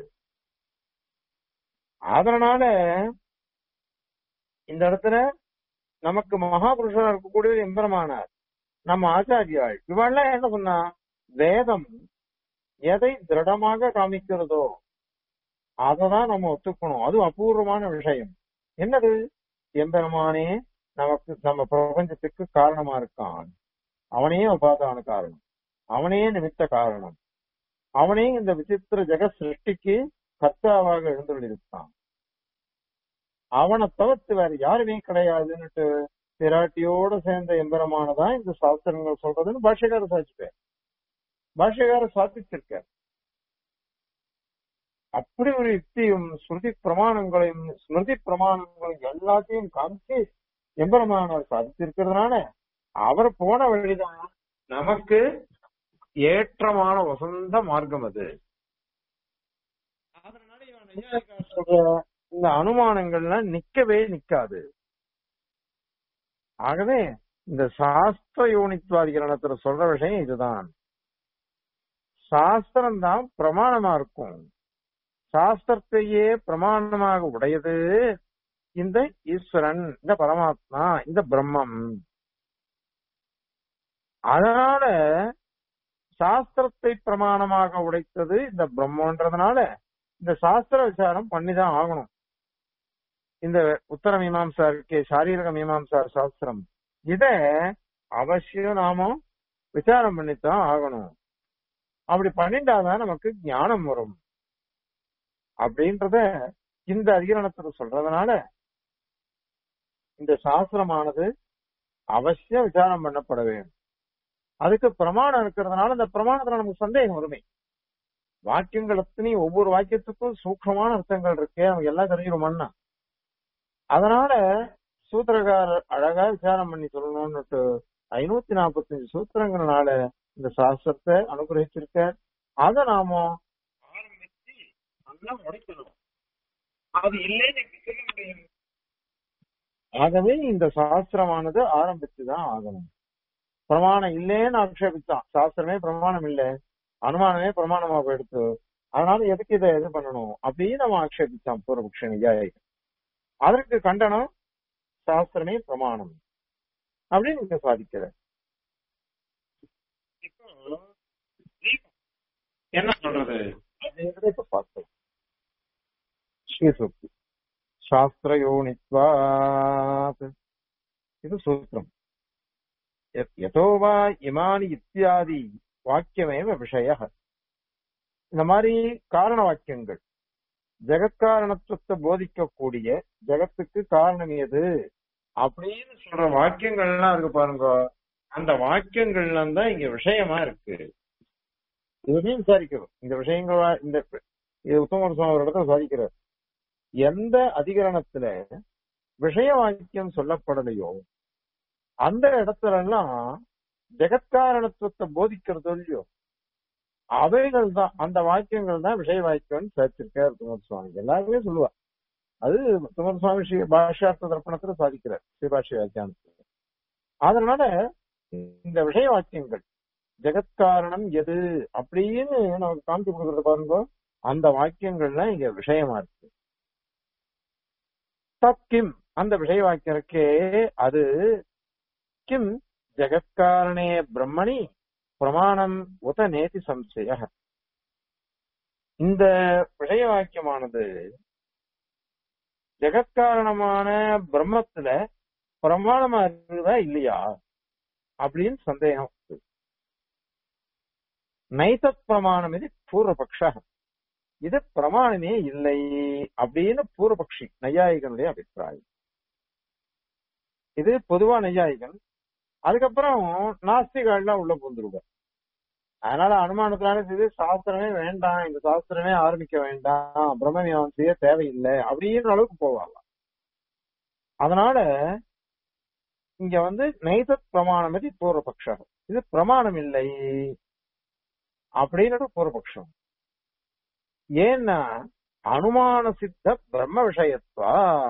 Speaker 1: அதனால இந்த இடத்துல நமக்கு மகாபுருஷனா இருக்கக்கூடிய எம்பெருமானார் நம்ம ஆச்சாரியாள் இவெல்லாம் என்ன சொன்னா வேதம் எதை திருடமாக காமிக்கிறதோ அததான் நம்ம ஒத்துக்கணும் அது அபூர்வமான விஷயம் என்னது எம்பெருமானே நமக்கு நம்ம பிரபஞ்சத்துக்கு காரணமா இருக்கான் அவனே உபாதான காரணம் அவனே நிமித்த காரணம் அவனே இந்த விசித்திர ஜெக சிருஷ்டிக்கு கர்த்தாவாக எழுந்துள்ளிருக்கான் அவனை தவிர்த்து வேற யாருமே கிடையாதுன்னுட்டு பிராட்டியோட சேர்ந்த எம்பெருமானதான் இந்த சாஸ்திரங்கள் சொல்றதுன்னு பாஷ்யக்காரர் சாதிச்சுட்டார் பாஷ்யக்காரர் சாதிச்சிருக்கார் அப்படி ஒரு யுக்தியும் ஸ்ருதி பிரமாணங்களையும் ஸ்மிருதி பிரமாணங்களையும் எல்லாத்தையும் காமிச்சு எம்பெருமானார் சாதிச்சிருக்கிறதுனால அவர் போன வழிதான் நமக்கு ஏற்றமான வசந்த மார்க்கம் அது அதனால இவன் நையாயிகார் சொல்ற இந்த அனுமானங்கள்லாம் நிக்கவே நிக்காது ஆகவே இந்த சாஸ்திர யோனித்வாதிகரணத்துல சொல்ற விஷயம் இதுதான் சாஸ்திரம் தான் பிரமாணமா இருக்கும் சாஸ்திரத்தையே பிரமாணமாக உடையது இந்த ஈஸ்வரன் இந்த பரமாத்மா இந்த பிரம்மம் அதனால சாஸ்திரத்தை பிரமாணமாக உடைத்தது இந்த பிரம்மன்றதுனால இந்த சாஸ்திர விசாரம் பண்ணிதான் ஆகணும் இந்த உத்தர மீமாம்சா இருக்கே சாரீரக மீமாம்சார் சாஸ்திரம் இத அவசியம் நாம விசாரம் பண்ணித்தான் ஆகணும் அப்படி பண்ணிட்டாதான் நமக்கு ஞானம் வரும் அப்படின்றத இந்த அதிகரணத்துல சொல்றதுனால இந்த சாஸ்திரமானது அவசியம் விசாரம் பண்ணப்பட வேண்டும் அதுக்கு பிரமாணம் இருக்கிறதுனால இந்த பிரமாணத்துல நமக்கு சந்தேகம் வருமே வாக்கியங்கள் அத்தனையும் ஒவ்வொரு வாக்கியத்துக்கும் சூக்ஷமான அர்த்தங்கள் இருக்கு அவங்க எல்லாம் தெரிஞ்சிருமான்னா அதனால சூத்திரக்காரர் அழகா விசாரம் பண்ணி சொல்லணும்னுட்டு ஐநூத்தி நாற்பத்தஞ்சு சூத்திரங்களால இந்த சாஸ்திரத்தை அனுகிரகிச்சிருக்க அதை நாம ஆரம்பிச்சு நல்லா முடிக்கணும் அது இல்லைன்னு சொல்ல முடியும் ஆகவே இந்த சாஸ்திரமானது ஆரம்பிச்சுதான் ஆகணும் பிரமாணம் இல்லைன்னு ஆக்ஷேபிச்சான் சாஸ்திரமே பிரமாணம் இல்லை அனுமானமே பிரமாணமா போயிடுத்து அதனால எதுக்கு இதை இது பண்ணணும் அப்படின்னு நம்ம ஆக்ஷேபிச்சான் பூர்வபக்ஷ நியாயிகள் அதற்கு கண்டனம் சாஸ்திரமே பிரமாணம் அப்படின்னு நீங்க சாதிக்கிற இப்போ என்ன சொல்றது அப்படின்றத இப்ப பார்த்தோம் ஸ்ரீசூக்தி சாஸ்திரயோனித்வாத் இது சூத்திரம் யதோ வா இமானி இத்தியாதி வாக்கியமேவ விஷய இந்த மாதிரி காரண வாக்கியங்கள் ஜெகத்காரணத்துவத்தை போதிக்கக்கூடிய ஜெகத்துக்கு காரணம் எது அப்படின்னு சொல்ற வாக்கியங்கள்லாம் இருக்கு பாருங்க அந்த வாக்கியங்கள்லாம் தான் இங்க விஷயமா இருக்கு இதுதான் விசாரிக்கிறோம் இந்த விஷயங்கள் இந்த இது உத்தமர் சுவாமி ஒரு இடத்துல சாதிக்கிறார் எந்த அதிகரணத்துல விஷய வாக்கியம் சொல்லப்படலையோ அந்த இடத்துல எல்லாம் ஜெகத்காரணத்துவத்தை போதிக்கிறது இல்லையோ அவைகள் தான் அந்த வாக்கியங்கள் தான் விஷய வாக்கியம்னு சேர்த்திருக்கார் குமார் சுவாமி எல்லாருமே சொல்லுவா அது குமார் சுவாமி ஸ்ரீ பாஷ்யார்த்த தர்ப்பணத்துல சாதிக்கிறார் ஸ்ரீபாஷ்ய வியாக்கியானத்துல அதனால இந்த விஷய வாக்கியங்கள் ஜெகத்காரணம் எது அப்படின்னு நமக்கு காமிச்சு கொடுக்கறது பாருங்க அந்த வாக்கியங்கள்லாம் இங்க விஷயமா இருக்கு தத் கிம் அந்த விஷய வாக்கியம் இருக்கே அது கிம் ஜெகத்காரணே பிரம்மணி பிரமாணம் உத நேதி சம்சய இந்த விஷய வாக்கியமானது ஜெகத்காரணமான பிரம்மத்துல பிரமாணமா இருக்குதா இல்லையா அப்படின்னு சந்தேகம் இருக்கு. நைத பிரமாணம் இது பூர்வபக்ஷ இது பிரமாணமே இல்லை அப்படின்னு பூர்வபக்ஷி நையாயிகனுடைய அபிப்பிராயம் இது பொதுவா நையாயிகன் அதுக்கப்புறம் நாஸ்திகள்லாம் உள்ள புந்துருவார் அதனால அனுமானத்தினால இது சாஸ்திரமே வேண்டாம் இந்த சாஸ்திரமே ஆரம்பிக்க வேண்டாம் பிரம்ம மீமாசையே தேவையில்லை அப்படின்ற அளவுக்கு போவாங்க அதனால இங்க வந்து நைத பிரமாணம் இது பூர்வபக்ஷம் இது பிரமாணம் இல்லை அப்படின்னு பூர்வபக்ஷம் ஏன்னா அனுமான சித்த பிரம்ம விஷயத்வா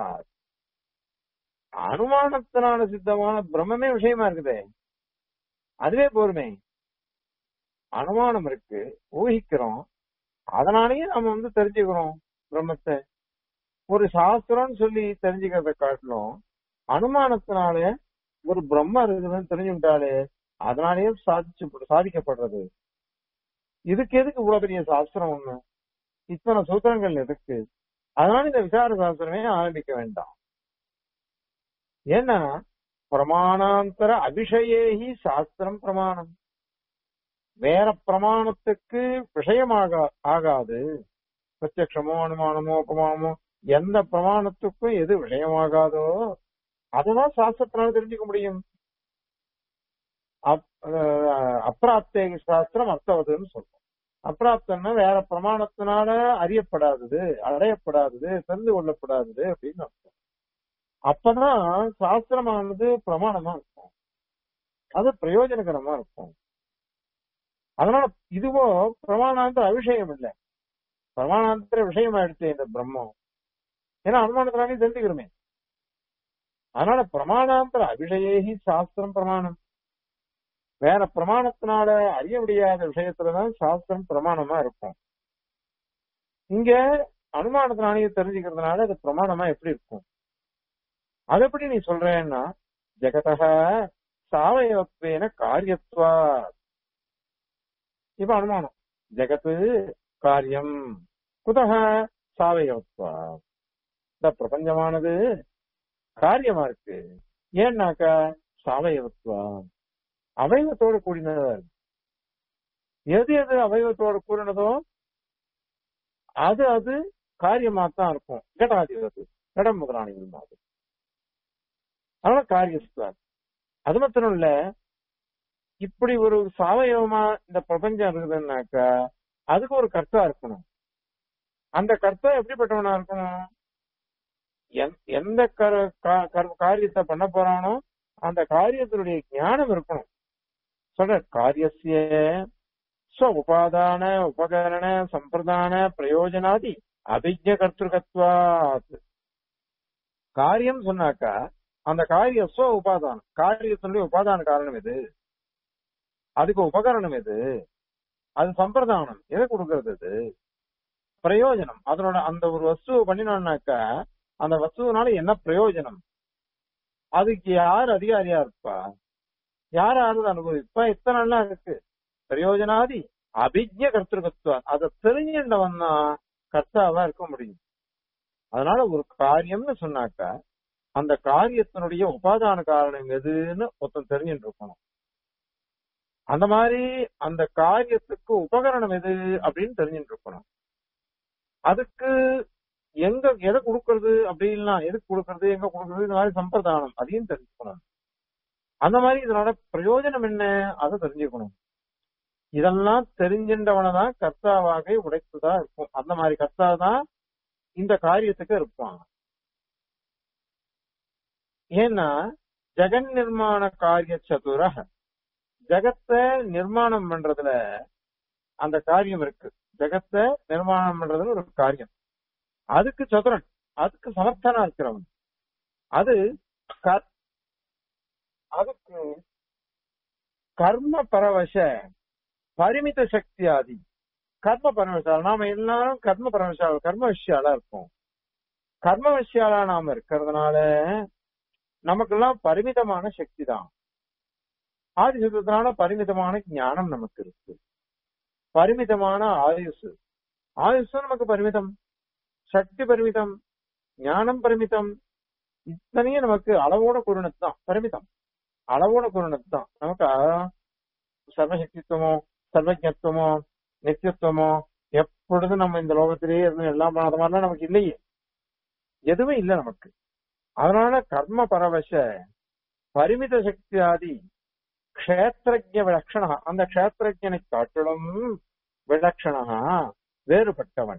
Speaker 1: அனுமானத்தினால சித்தமான பிரம்மமே விஷயமா இருக்குதே அதுவே போருமே அனுமானம் இருக்கு ஊகிக்கிறோம் அதனாலயே நம்ம வந்து தெரிஞ்சுக்கிறோம் பிரம்மத்தை ஒரு சாஸ்திரம்னு சொல்லி தெரிஞ்சுக்கிறத காட்டிலும் அனுமானத்தினால ஒரு பிரம்ம இருக்குதுன்னு தெரிஞ்சுக்கிட்டாலே அதனாலேயே சாதிச்சு சாதிக்கப்படுறது இதுக்கு எதுக்கு இவ்வளவு பெரிய சாஸ்திரம் ஒண்ணு இத்தனை சூத்திரங்கள் எதுக்கு அதனால இந்த விசார சாஸ்திரமே ஆரம்பிக்க வேண்டாம் ஏன்னா பிரமாணாந்தர அபிஷயேகி சாஸ்திரம் பிரமாணம் வேற பிரமாணத்துக்கு விஷயமாக ஆகாது பிரத்யக்ஷமோ அனுமானமோ உபமானமோ எந்த பிரமாணத்துக்கும் எது விஷயமாகாதோ அததான் சாஸ்திரத்தினால தெரிஞ்சுக்க முடியும் அப்பிராப்தே சாஸ்திரம் அர்த்தவதுன்னு சொல்றோம் அப்பிராப்தம்னா வேற பிரமாணத்தினால அறியப்படாதது அடையப்படாதது தெரிந்து கொள்ளப்படாதது அப்படின்னு அர்த்தம் அப்பதான் சாஸ்திரமானது பிரமாணமா இருக்கும் அது பிரயோஜனகரமா இருக்கும் அதனால இதுவோ பிரமாணாந்தர அபிஷேகம் இல்லை பிரமாணாந்தர விஷயமா எடுத்து இந்த பிரம்மம் ஏன்னா அனுமானத்தினாலே தெரிஞ்சுக்கிறோமே அதனால பிரமாணாந்தர அபிஷயேகி சாஸ்திரம் பிரமாணம் வேற பிரமாணத்தினால அறிய முடியாத விஷயத்துலதான் சாஸ்திரம் பிரமாணமா இருக்கும் இங்க அனுமானத்தினாலேயே தெரிஞ்சுக்கிறதுனால அது பிரமாணமா எப்படி இருக்கும் அது எப்படி நீ சொல்றேன்னா ஜெகதக சாவயவத்வேன காரியத்வா இப்ப அனுமானம் ஜெகத்து காரியம் குதக சாவயவத்வா இந்த பிரபஞ்சமானது காரியமா இருக்கு ஏன்னாக்கா சாவயவத்வா அவயவத்தோட கூடினதா இருக்கு எது எது அவயவத்தோட கூடினதோ அது அது காரியமா தான் இருக்கும் கடகாதிபதி கடம் முதலாளிகள் மாதிரி அதனால காரியஸ்தான் அது மாத்திரம் இல்ல இப்படி ஒரு சாவயவமா இந்த பிரபஞ்சம் இருக்குதுன்னாக்கா அதுக்கு ஒரு கர்த்தா இருக்கணும் அந்த கர்த்தா எப்படிப்பட்டவனா இருக்கணும் எந்த காரியத்தை பண்ண போறானோ அந்த காரியத்தினுடைய ஞானம் இருக்கணும் சொல்ற காரியசிய ஸ்வ உபாதான உபகரண சம்பிரதான பிரயோஜனாதி அபிஜ கர்த்திருக்கத்வாத் காரியம் சொன்னாக்கா அந்த காரிய ஸ்வ உபாதானம் காரியத்தினுடைய உபாதான காரணம் எது அதுக்கு உபகரணம் எது அது சம்பிரதானம் எதை கொடுக்கறது அது பிரயோஜனம் அதனோட அந்த ஒரு வஸ்துவை பண்ணினோம்னாக்கா அந்த வஸ்துவனால என்ன பிரயோஜனம் அதுக்கு யார் அதிகாரியா இருப்பா யார் யாரும் அனுபவிப்பா இத்தனை எல்லாம் இருக்கு பிரயோஜனாதி அபிஜ்ய கர்த்திருக்கத்துவம் அதை தெரிஞ்சின்றவன் தான் கர்த்தாவா இருக்க முடியும் அதனால ஒரு காரியம்னு சொன்னாக்கா அந்த காரியத்தினுடைய உபாதான காரணம் எதுன்னு ஒருத்தன் தெரிஞ்சுட்டு இருக்கணும் அந்த மாதிரி அந்த காரியத்துக்கு உபகரணம் எது அப்படின்னு தெரிஞ்சுட்டு இருக்கணும் அதுக்கு எங்க எதை கொடுக்கறது அப்படின்னா எதுக்கு கொடுக்கறது எங்க கொடுக்கறது இந்த மாதிரி சம்பிரதானம் அதையும் தெரிஞ்சுக்கணும் அந்த மாதிரி இதனோட பிரயோஜனம் என்ன அதை தெரிஞ்சுக்கணும் இதெல்லாம் தெரிஞ்சின்றவனை தான் கர்த்தாவாக உடைத்துதான் இருக்கும் அந்த மாதிரி கர்த்தா தான் இந்த காரியத்துக்கு இருப்பான் ஏன்னா ஜெகன் நிர்மாண காரிய சதுர ஜெகத்தை நிர்மாணம் பண்றதுல அந்த காரியம் இருக்கு ஜெகத்தை நிர்மாணம் பண்றதுல ஒரு காரியம் அதுக்கு சதுரன் அதுக்கு சமர்த்தனா இருக்கிறவன் அது க- அதுக்கு கர்ம பரவச பரிமித சக்தி ஆதி கர்ம பரவசால் நாம எல்லாரும் கர்ம பரவசால் கர்ம விஷயாலா இருப்போம் கர்ம விஷயாலா நாம இருக்கிறதுனால நமக்கெல்லாம் பரிமிதமான சக்தி தான் ஆதி சுத்தத்தினால பரிமிதமான ஞானம் நமக்கு இருக்கு பரிமிதமான ஆயுசு ஆயுசு நமக்கு பரிமிதம் சக்தி பரிமிதம் ஞானம் பரிமிதம் இத்தனையும் நமக்கு அளவோட கூறினது தான் பரிமிதம் அளவோட கூறினது தான் நமக்கு அ- சர்வசக்தித்துவமோ சர்வஜத்துவமோ நித்தியத்துவமோ எப்பொழுதும் நம்ம இந்த லோகத்திலேயே இருந்து எல்லாம் பண்ணாத மாதிரிலாம் நமக்கு இல்லையே எதுவும் இல்லை நமக்கு அதனால கர்ம பரவச பரிமித சக்தி ஆதி க்ஷேத்திரஜ விலட்சணா அந்த க்ஷேத்திரஜனை காட்டிலும் விலட்சணா வேறுபட்டவன்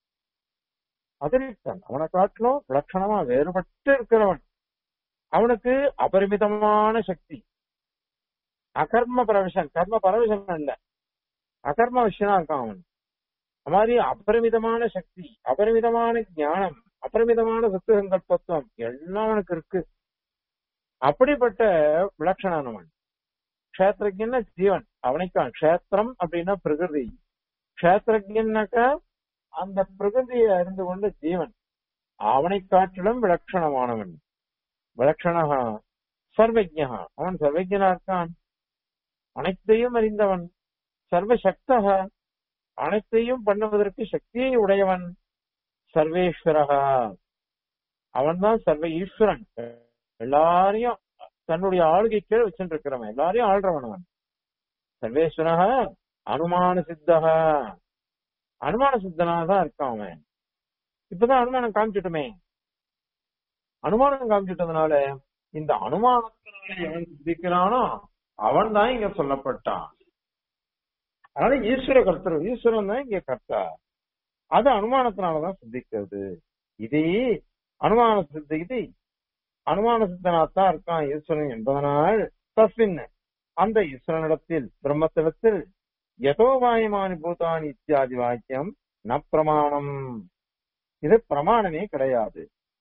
Speaker 1: அதிரிக்தன் அவனை காட்டிலும் விலட்சணமா வேறுபட்டு இருக்கிறவன் அவனுக்கு அபரிமிதமான சக்தி அகர்ம பரவசன் கர்ம பரவசன் இல்ல அகர்ம விஷயனா இருக்கான் அவன் அது மாதிரி அபரிமிதமான சக்தி அபரிமிதமான ஞானம் அபரிமிதமான சத்து சங்கல்பத்துவம் எல்லாம் அவனுக்கு இருக்கு அப்படிப்பட்ட விலட்சணானவன் க்ஷேத்திரஜன்னா ஜீவன் அவனைக்கான் க்ஷேத்திரம் அப்படின்னா பிரகிருதி க்ஷேத்திரஜன்னாக்கா அந்த பிரகிருதியை அறிந்து கொண்ட ஜீவன் அவனை காட்டிலும் விலட்சணமானவன் விலட்சணகா சர்வஜா அவன் சர்வஜனா இருக்கான் அனைத்தையும் அறிந்தவன் சர்வசக்தக அனைத்தையும் பண்ணுவதற்கு சக்தியை உடையவன் சர்வேஸ்வரகா அவன் தான் சர்வ ஈஸ்வரன் எல்லாரையும் தன்னுடைய ஆளுகை கீழ் வச்சுட்டு இருக்கிறவன் எல்லாரையும் ஆள்றவன் அவன் சர்வேஸ்வரக அனுமான சித்தக அனுமான சித்தனா தான் இருக்கான் அவன் இப்பதான் அனுமானம் காமிச்சிட்டுமே அனுமானம் காமிச்சிட்டதுனால இந்த அனுமானத்தினால எவன் சித்திக்கிறானோ அவன் தான் இங்க சொல்லப்பட்டான் அதனால ஈஸ்வர கர்த்தர் ஈஸ்வரன் தான் இங்க கர்த்தா அது அனுமானத்தினாலதான் சித்திக்கிறது இது அனுமான சித்தி இது அனுமான சித்தனாத்தான் இருக்கான் ஈஸ்வரன் என்பதனால் தஸ்மின் அந்த ஈஸ்வரனிடத்தில் பிரம்மத்திடத்தில் யதோபாயமானி பூதானி இத்தியாதி வாக்கியம் ந பிரமாணம் இது பிரமாணமே கிடையாது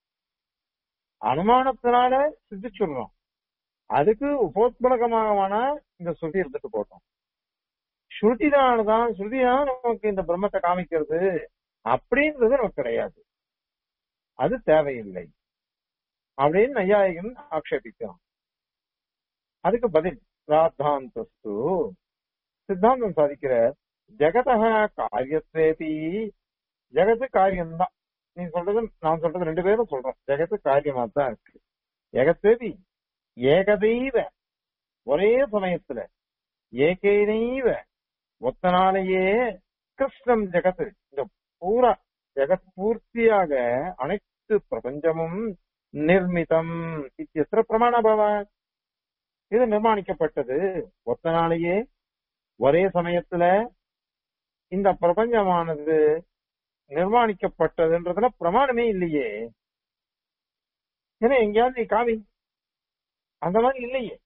Speaker 1: அனுமானத்தினால சித்திச்சுடுறோம் அதுக்கு உபோத்பலகமான இந்த ஸ்ருதி இருந்துட்டு போட்டோம் ஸ்ருதினாலதான் ஸ்ருதிதான் நமக்கு இந்த பிரம்மத்தை காமிக்கிறது அப்படின்றது நமக்கு கிடையாது அது தேவையில்லை அப்படின்னு நையாயிகன் ஆக்ஷேபிக்கிறான் அதுக்கு பதில் ராத்தாந்தஸ்து சித்தாந்தம் சாதிக்கிற ஜெகதக காரியத்தேபி ஜெகத்து காரியம்தான் நீ சொல்றது நான் சொல்றது ரெண்டு பேரும் சொல்றோம் ஜெகத்து காரியமா தான் இருக்கு ஜெகத்தேபி ஏகதெய்வ ஒரே சமயத்துல ஏகேனைவ ஒத்த நாளையே கிருஷ்ணம் ஜெகத்து இந்த பூரா ஜெகத் பூர்த்தியாக அனைத்து பிரபஞ்சமும் நிர்மிதம் இத்தியத்திர பிரமாணபவ இது நிர்மாணிக்கப்பட்டது ஒத்த நாளையே ஒரே சமயத்துல இந்த பிரபஞ்சமானது நிர்மாணிக்கப்பட்டதுன்றதுல பிரமாணமே இல்லையே ஏன்னா எங்கேயாவது நீ காமி அந்த மாதிரி இல்லையே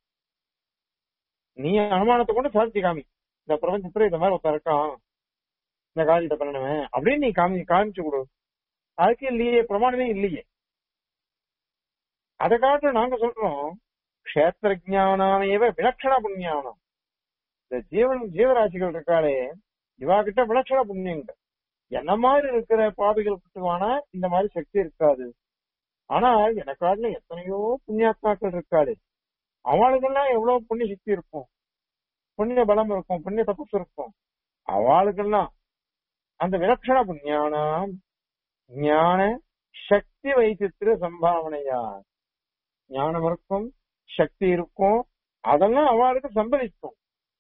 Speaker 1: நீ அனுமானத்தை கொண்டு சாதிச்சு காமி இந்த பிரபஞ்சத்துல இந்த மாதிரி ஒருத்தன் இருக்கான் இந்த காரியத்தை பண்ணணுவேன் அப்படின்னு நீ காமி காமிச்சு கொடு அதுக்கு இல்லையே பிரமாணமே இல்லையே அதை காட்டு நாங்க சொல்றோம் கஷேத்திர ஜானாமேவ விலட்சண புண்ணியானம் இந்த ஜீவன் ஜீவராசிகள் இருக்காளே இவா கிட்ட விலட்சண புண்ணியங்கள் என்ன மாதிரி இருக்கிற பாவிகளுக்கு வேணா இந்த மாதிரி சக்தி இருக்காது ஆனா எனக்காடுல எத்தனையோ புண்ணியாத்மாக்கள் இருக்காளே அவளுக்கெல்லாம் எவ்வளவு புண்ணிய சக்தி இருக்கும் புண்ணிய பலம் இருக்கும் புண்ணிய தபஸ் இருக்கும் அவளுக்கெல்லாம் அந்த விலட்சண புண்ணியானம் ஞான சக்தி வைத்தித்திர சம்பாவனையா ஞானம் இருக்கும் சக்தி இருக்கும் அதெல்லாம் அவளுக்கு சம்பவிக்கும்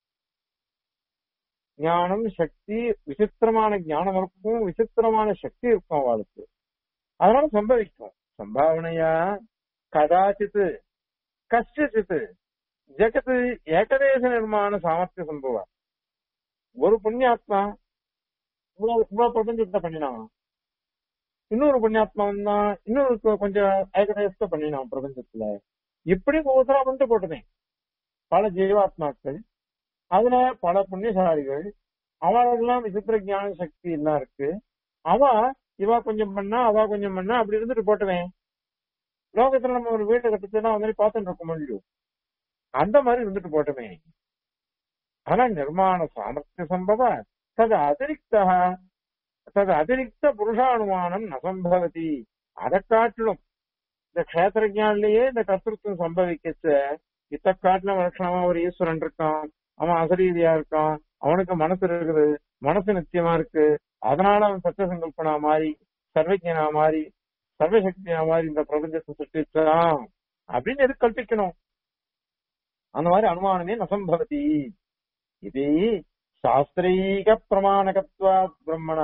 Speaker 1: ஞானம் சக்தி விசித்திரமான ஞானம் இருக்கும் விசித்திரமான சக்தி இருக்கும் அவளுக்கு அதனால சம்பவிக்கும் சம்பாவனையா கதாச்சித் கஷ்டித் ஜெகத் ஏகதேச நிர்மாண சாமர்த்திய சம்பவ ஒரு புண்ணியாத்மா இவ்வளவு இவ்வளவு பிரபஞ்சத்தை பண்ணினான் இன்னொரு புண்ணியாத்மா வந்தான் இன்னொரு கொ- கொஞ்சம் ஏகதேசத்தை பண்ணினான் பிரபஞ்சத்துல இப்படி ஒவ்வொருத்தரா பண்ணிட்டு போட்டுமே பல ஜீவாத்மாக்கள் அதுல பல புண்ணியசாலிகள் அவளுக்கெல்லாம் விசித்திர ஞான சக்தி எல்லாம் இருக்கு அவ இவா கொஞ்சம் பண்ணா அவ கொஞ்சம் பண்ணா அப்படி இருந்துட்டு போட்டுவேன் லோகத்துல நம்ம ஒரு வீடு கட்டுச்சுன்னா அந்த மாதிரி பார்த்துட்டு இருக்க முடியும் அந்த மாதிரி இருந்துட்டு போட்டுமே ஆனா நிர்மாண சாமர்த்திய சம்பவ தது அதிரிக்தா தது அதிரிக்த புருஷானுமானம் நசம்பவதி அதை காட்டிலும் இந்த கஷேத்திரஜானிலேயே இந்த கர்த்தத்துவம் சம்பவிக்கச்ச இத்த காட்டிலும் லட்சணமா ஒரு ஈஸ்வரன் இருக்கான் அவன் அசரீதியா இருக்கான் அவனுக்கு மனசு இருக்குது மனசு நித்தியமா இருக்கு அதனால அவன் சத்திய சங்கல்பனா மாறி சர்வஜனா மாறி சர்வசக்தியா மாறி இந்த பிரபஞ்சத்தை சிருஷ்டிச்சான் அப்படின்னு எது கல்பிக்கணும் அந்த மாதிரி அனுமானமே நசம்பவதி இது சாஸ்திரீக பிரமாணகத்வா பிரம்மணா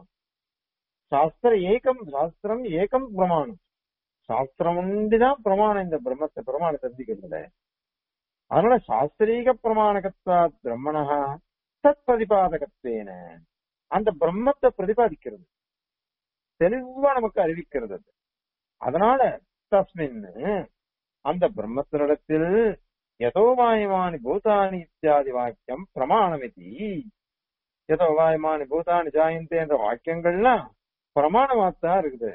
Speaker 1: சாஸ்திர ஏகம் சாஸ்திரம் ஏகம் பிரமாணம் சாஸ்திரம் ஒண்டிதான் பிரமாணம் இந்த பிரம்மத்தை பிரமாணம் தெரிஞ்சுக்கிறதுல அதனால சாஸ்திரீக பிரமாணகத்வா பிரம்மணா தத் பிரதிபாதகத்தேன அந்த பிரம்மத்தை பிரதிபாதிக்கிறது தெளிவா நமக்கு அறிவிக்கிறது அது. அதனால தஸ்மின் அந்த பிரம்மத்தினிடத்தில் எதோ வாயமானி பூதானி இத்தியாதி வாக்கியம் பிரமாணமிதி எதோ வாயமானி பூதானி ஜாயந்தே என்ற வாக்கியங்கள்லாம் பிரமாணமாத்தான் இருக்குது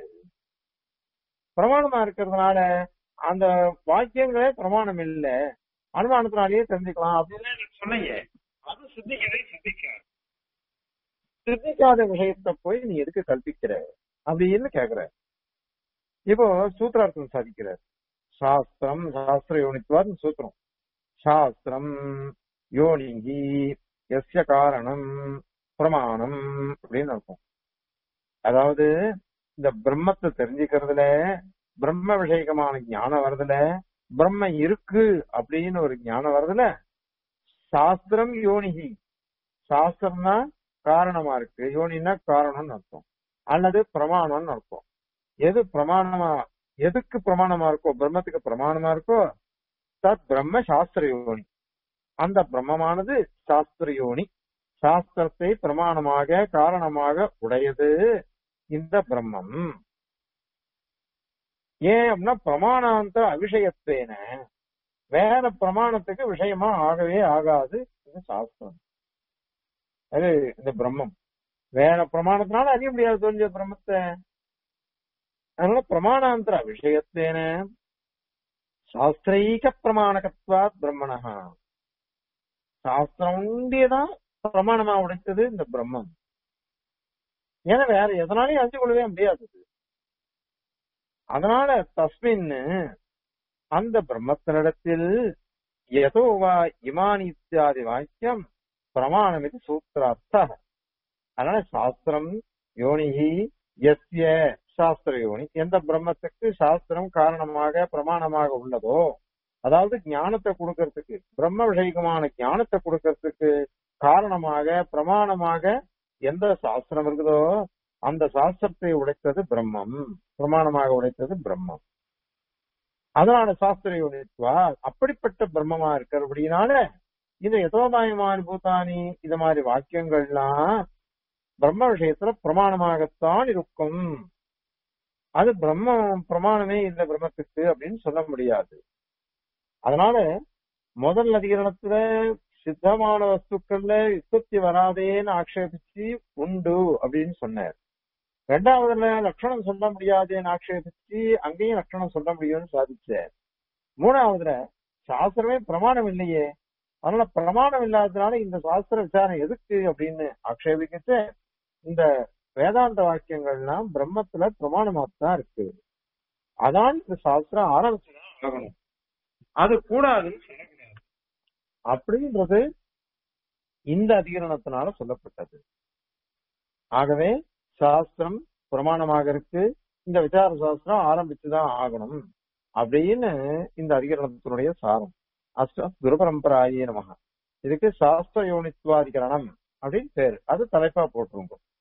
Speaker 1: பிரமாணமா இருக்கிறதுனால அந்த வாக்கியங்களே பிரமாணம் இல்ல அனுமானத்தினாலேயே தெரிஞ்சுக்கலாம் அப்படின்னு சொன்னீங்க அது சித்திக்கவே சித்திக்காது சித்திக்காத விஷயத்த போய் நீ எதுக்கு கல்பிக்கிற அப்படின்னு கேக்குற இப்போ சூத்திரார்த்தம் சாதிக்கிறார் சாஸ்திரம் சாஸ்திர யோனித்வாத் சூத்திரம் சாஸ்திரம் யோனிகி எஸ்ய காரணம் பிரமாணம் அப்படின்னு இருக்கும் அதாவது இந்த பிரம்மத்தை தெரிஞ்சுக்கிறதுல பிரம்ம விஷயகமான ஞானம் வருதுல பிரம்ம இருக்கு அப்படின்னு ஒரு ஞானம் வருதுல சாஸ்திரம் யோனிகி சாஸ்திரம்னா காரணமா இருக்கு யோனின்னா காரணம்னு அர்த்தம் அல்லது பிரமாணம்னு அர்த்தம் எது பிரமாணமா எதுக்கு பிரமாணமா இருக்கோ பிரம்மத்துக்கு பிரமாணமா இருக்கோ தத் பிரம்ம சாஸ்திர யோனி அந்த பிரம்மமானது சாஸ்திர யோனி சாஸ்திரத்தை பிரமாணமாக காரணமாக உடையது இந்த பிரம்மம் ஏன் அப்படின்னா பிரமாணாந்த அவிஷயத்தேன வேற பிரமாணத்துக்கு விஷயமா ஆகவே ஆகாது இது சாஸ்திரம் அது இந்த பிரம்மம் வேற பிரமாணத்தினால அறிய முடியாது தெரிஞ்ச பிரம்மத்தை அதனால பிரமாணாந்தர விஷயத்தேன சாஸ்திரைக பிரமாணகத்வாத் பிரம்மணஹா சாஸ்திரம் உண்டியதான் பிரமாணமா உடைத்தது இந்த பிரம்மம் ஏன்னா வேற எதனாலையும் அறிஞ்சு கொள்ளவே முடியாது அதனால தஸ்மின் அந்த பிரம்மத்தினிடத்தில் எதோ வா இமானி இத்தியாதி வாக்கியம் பிரமாணம் இது சூத்திரார்த்த அதனால சாஸ்திரம் யோனிகி எஸ்ய சாஸ்திர யோனி எந்த பிரம்மத்துக்கு சாஸ்திரம் காரணமாக பிரமாணமாக உள்ளதோ அதாவது ஞானத்தை கொடுக்கறதுக்கு பிரம்ம விஷயகமான ஞானத்தை கொடுக்கறதுக்கு காரணமாக பிரமாணமாக எந்த சாஸ்திரம் இருக்குதோ அந்த சாஸ்திரத்தை உடைத்தது பிரம்மம் பிரமாணமாக உடைத்தது பிரம்மம் அதனால சாஸ்திர யூனித்வா அப்படிப்பட்ட பிரம்மமா இருக்கிறபடினால இந்த யதோமாயமான பூதானி இது மாதிரி வாக்கியங்கள்லாம் பிரம்ம விஷயத்துல பிரமாணமாகத்தான் இருக்கும் அது பிரம்ம பிரமாணமே இந்த பிரம்மத்துக்கு அப்படின்னு சொல்ல முடியாது அதனால முதல் அதிகரணத்துல சித்தமான வஸ்துக்கள்ல உற்பத்தி வராதேன்னு ஆக்ஷேபிச்சு உண்டு அப்படின்னு சொன்னார் ரெண்டாவதுல லட்சணம் சொல்ல முடியாதேன்னு ஆக்ஷேபிச்சு அங்கேயும் லட்சணம் சொல்ல முடியும்னு சாதிச்சார் மூணாவதுல சாஸ்திரமே பிரமாணம் இல்லையே அதனால பிரமாணம் இல்லாததுனால இந்த சாஸ்திர விசாரணை எதுக்கு அப்படின்னு ஆக்ஷேபிக்கிட்டு இந்த வேதாந்த வாக்கியங்கள்லாம் பிரம்மத்துல பிரமாணமாத்தான் இருக்கு அதான் இந்த சாஸ்திரம் ஆரம்பிச்சுதான் ஆகணும் அது கூடாதுன்னு சொல்லக்கூடாது அப்படின்றது இந்த அதிகரணத்தினால சொல்லப்பட்டது ஆகவே சாஸ்திரம் பிரமாணமாக இருக்கு இந்த விசார சாஸ்திரம் ஆரம்பிச்சுதான் ஆகணும் அப்படின்னு இந்த அதிகரணத்தினுடைய சாரம் அஷ்ட குரு பரம்பராயே நமக இதுக்கு சாஸ்திர யோனித்வாதிகரணம் அப்படின்னு பேரு அது தலைப்பா போட்டிருங்க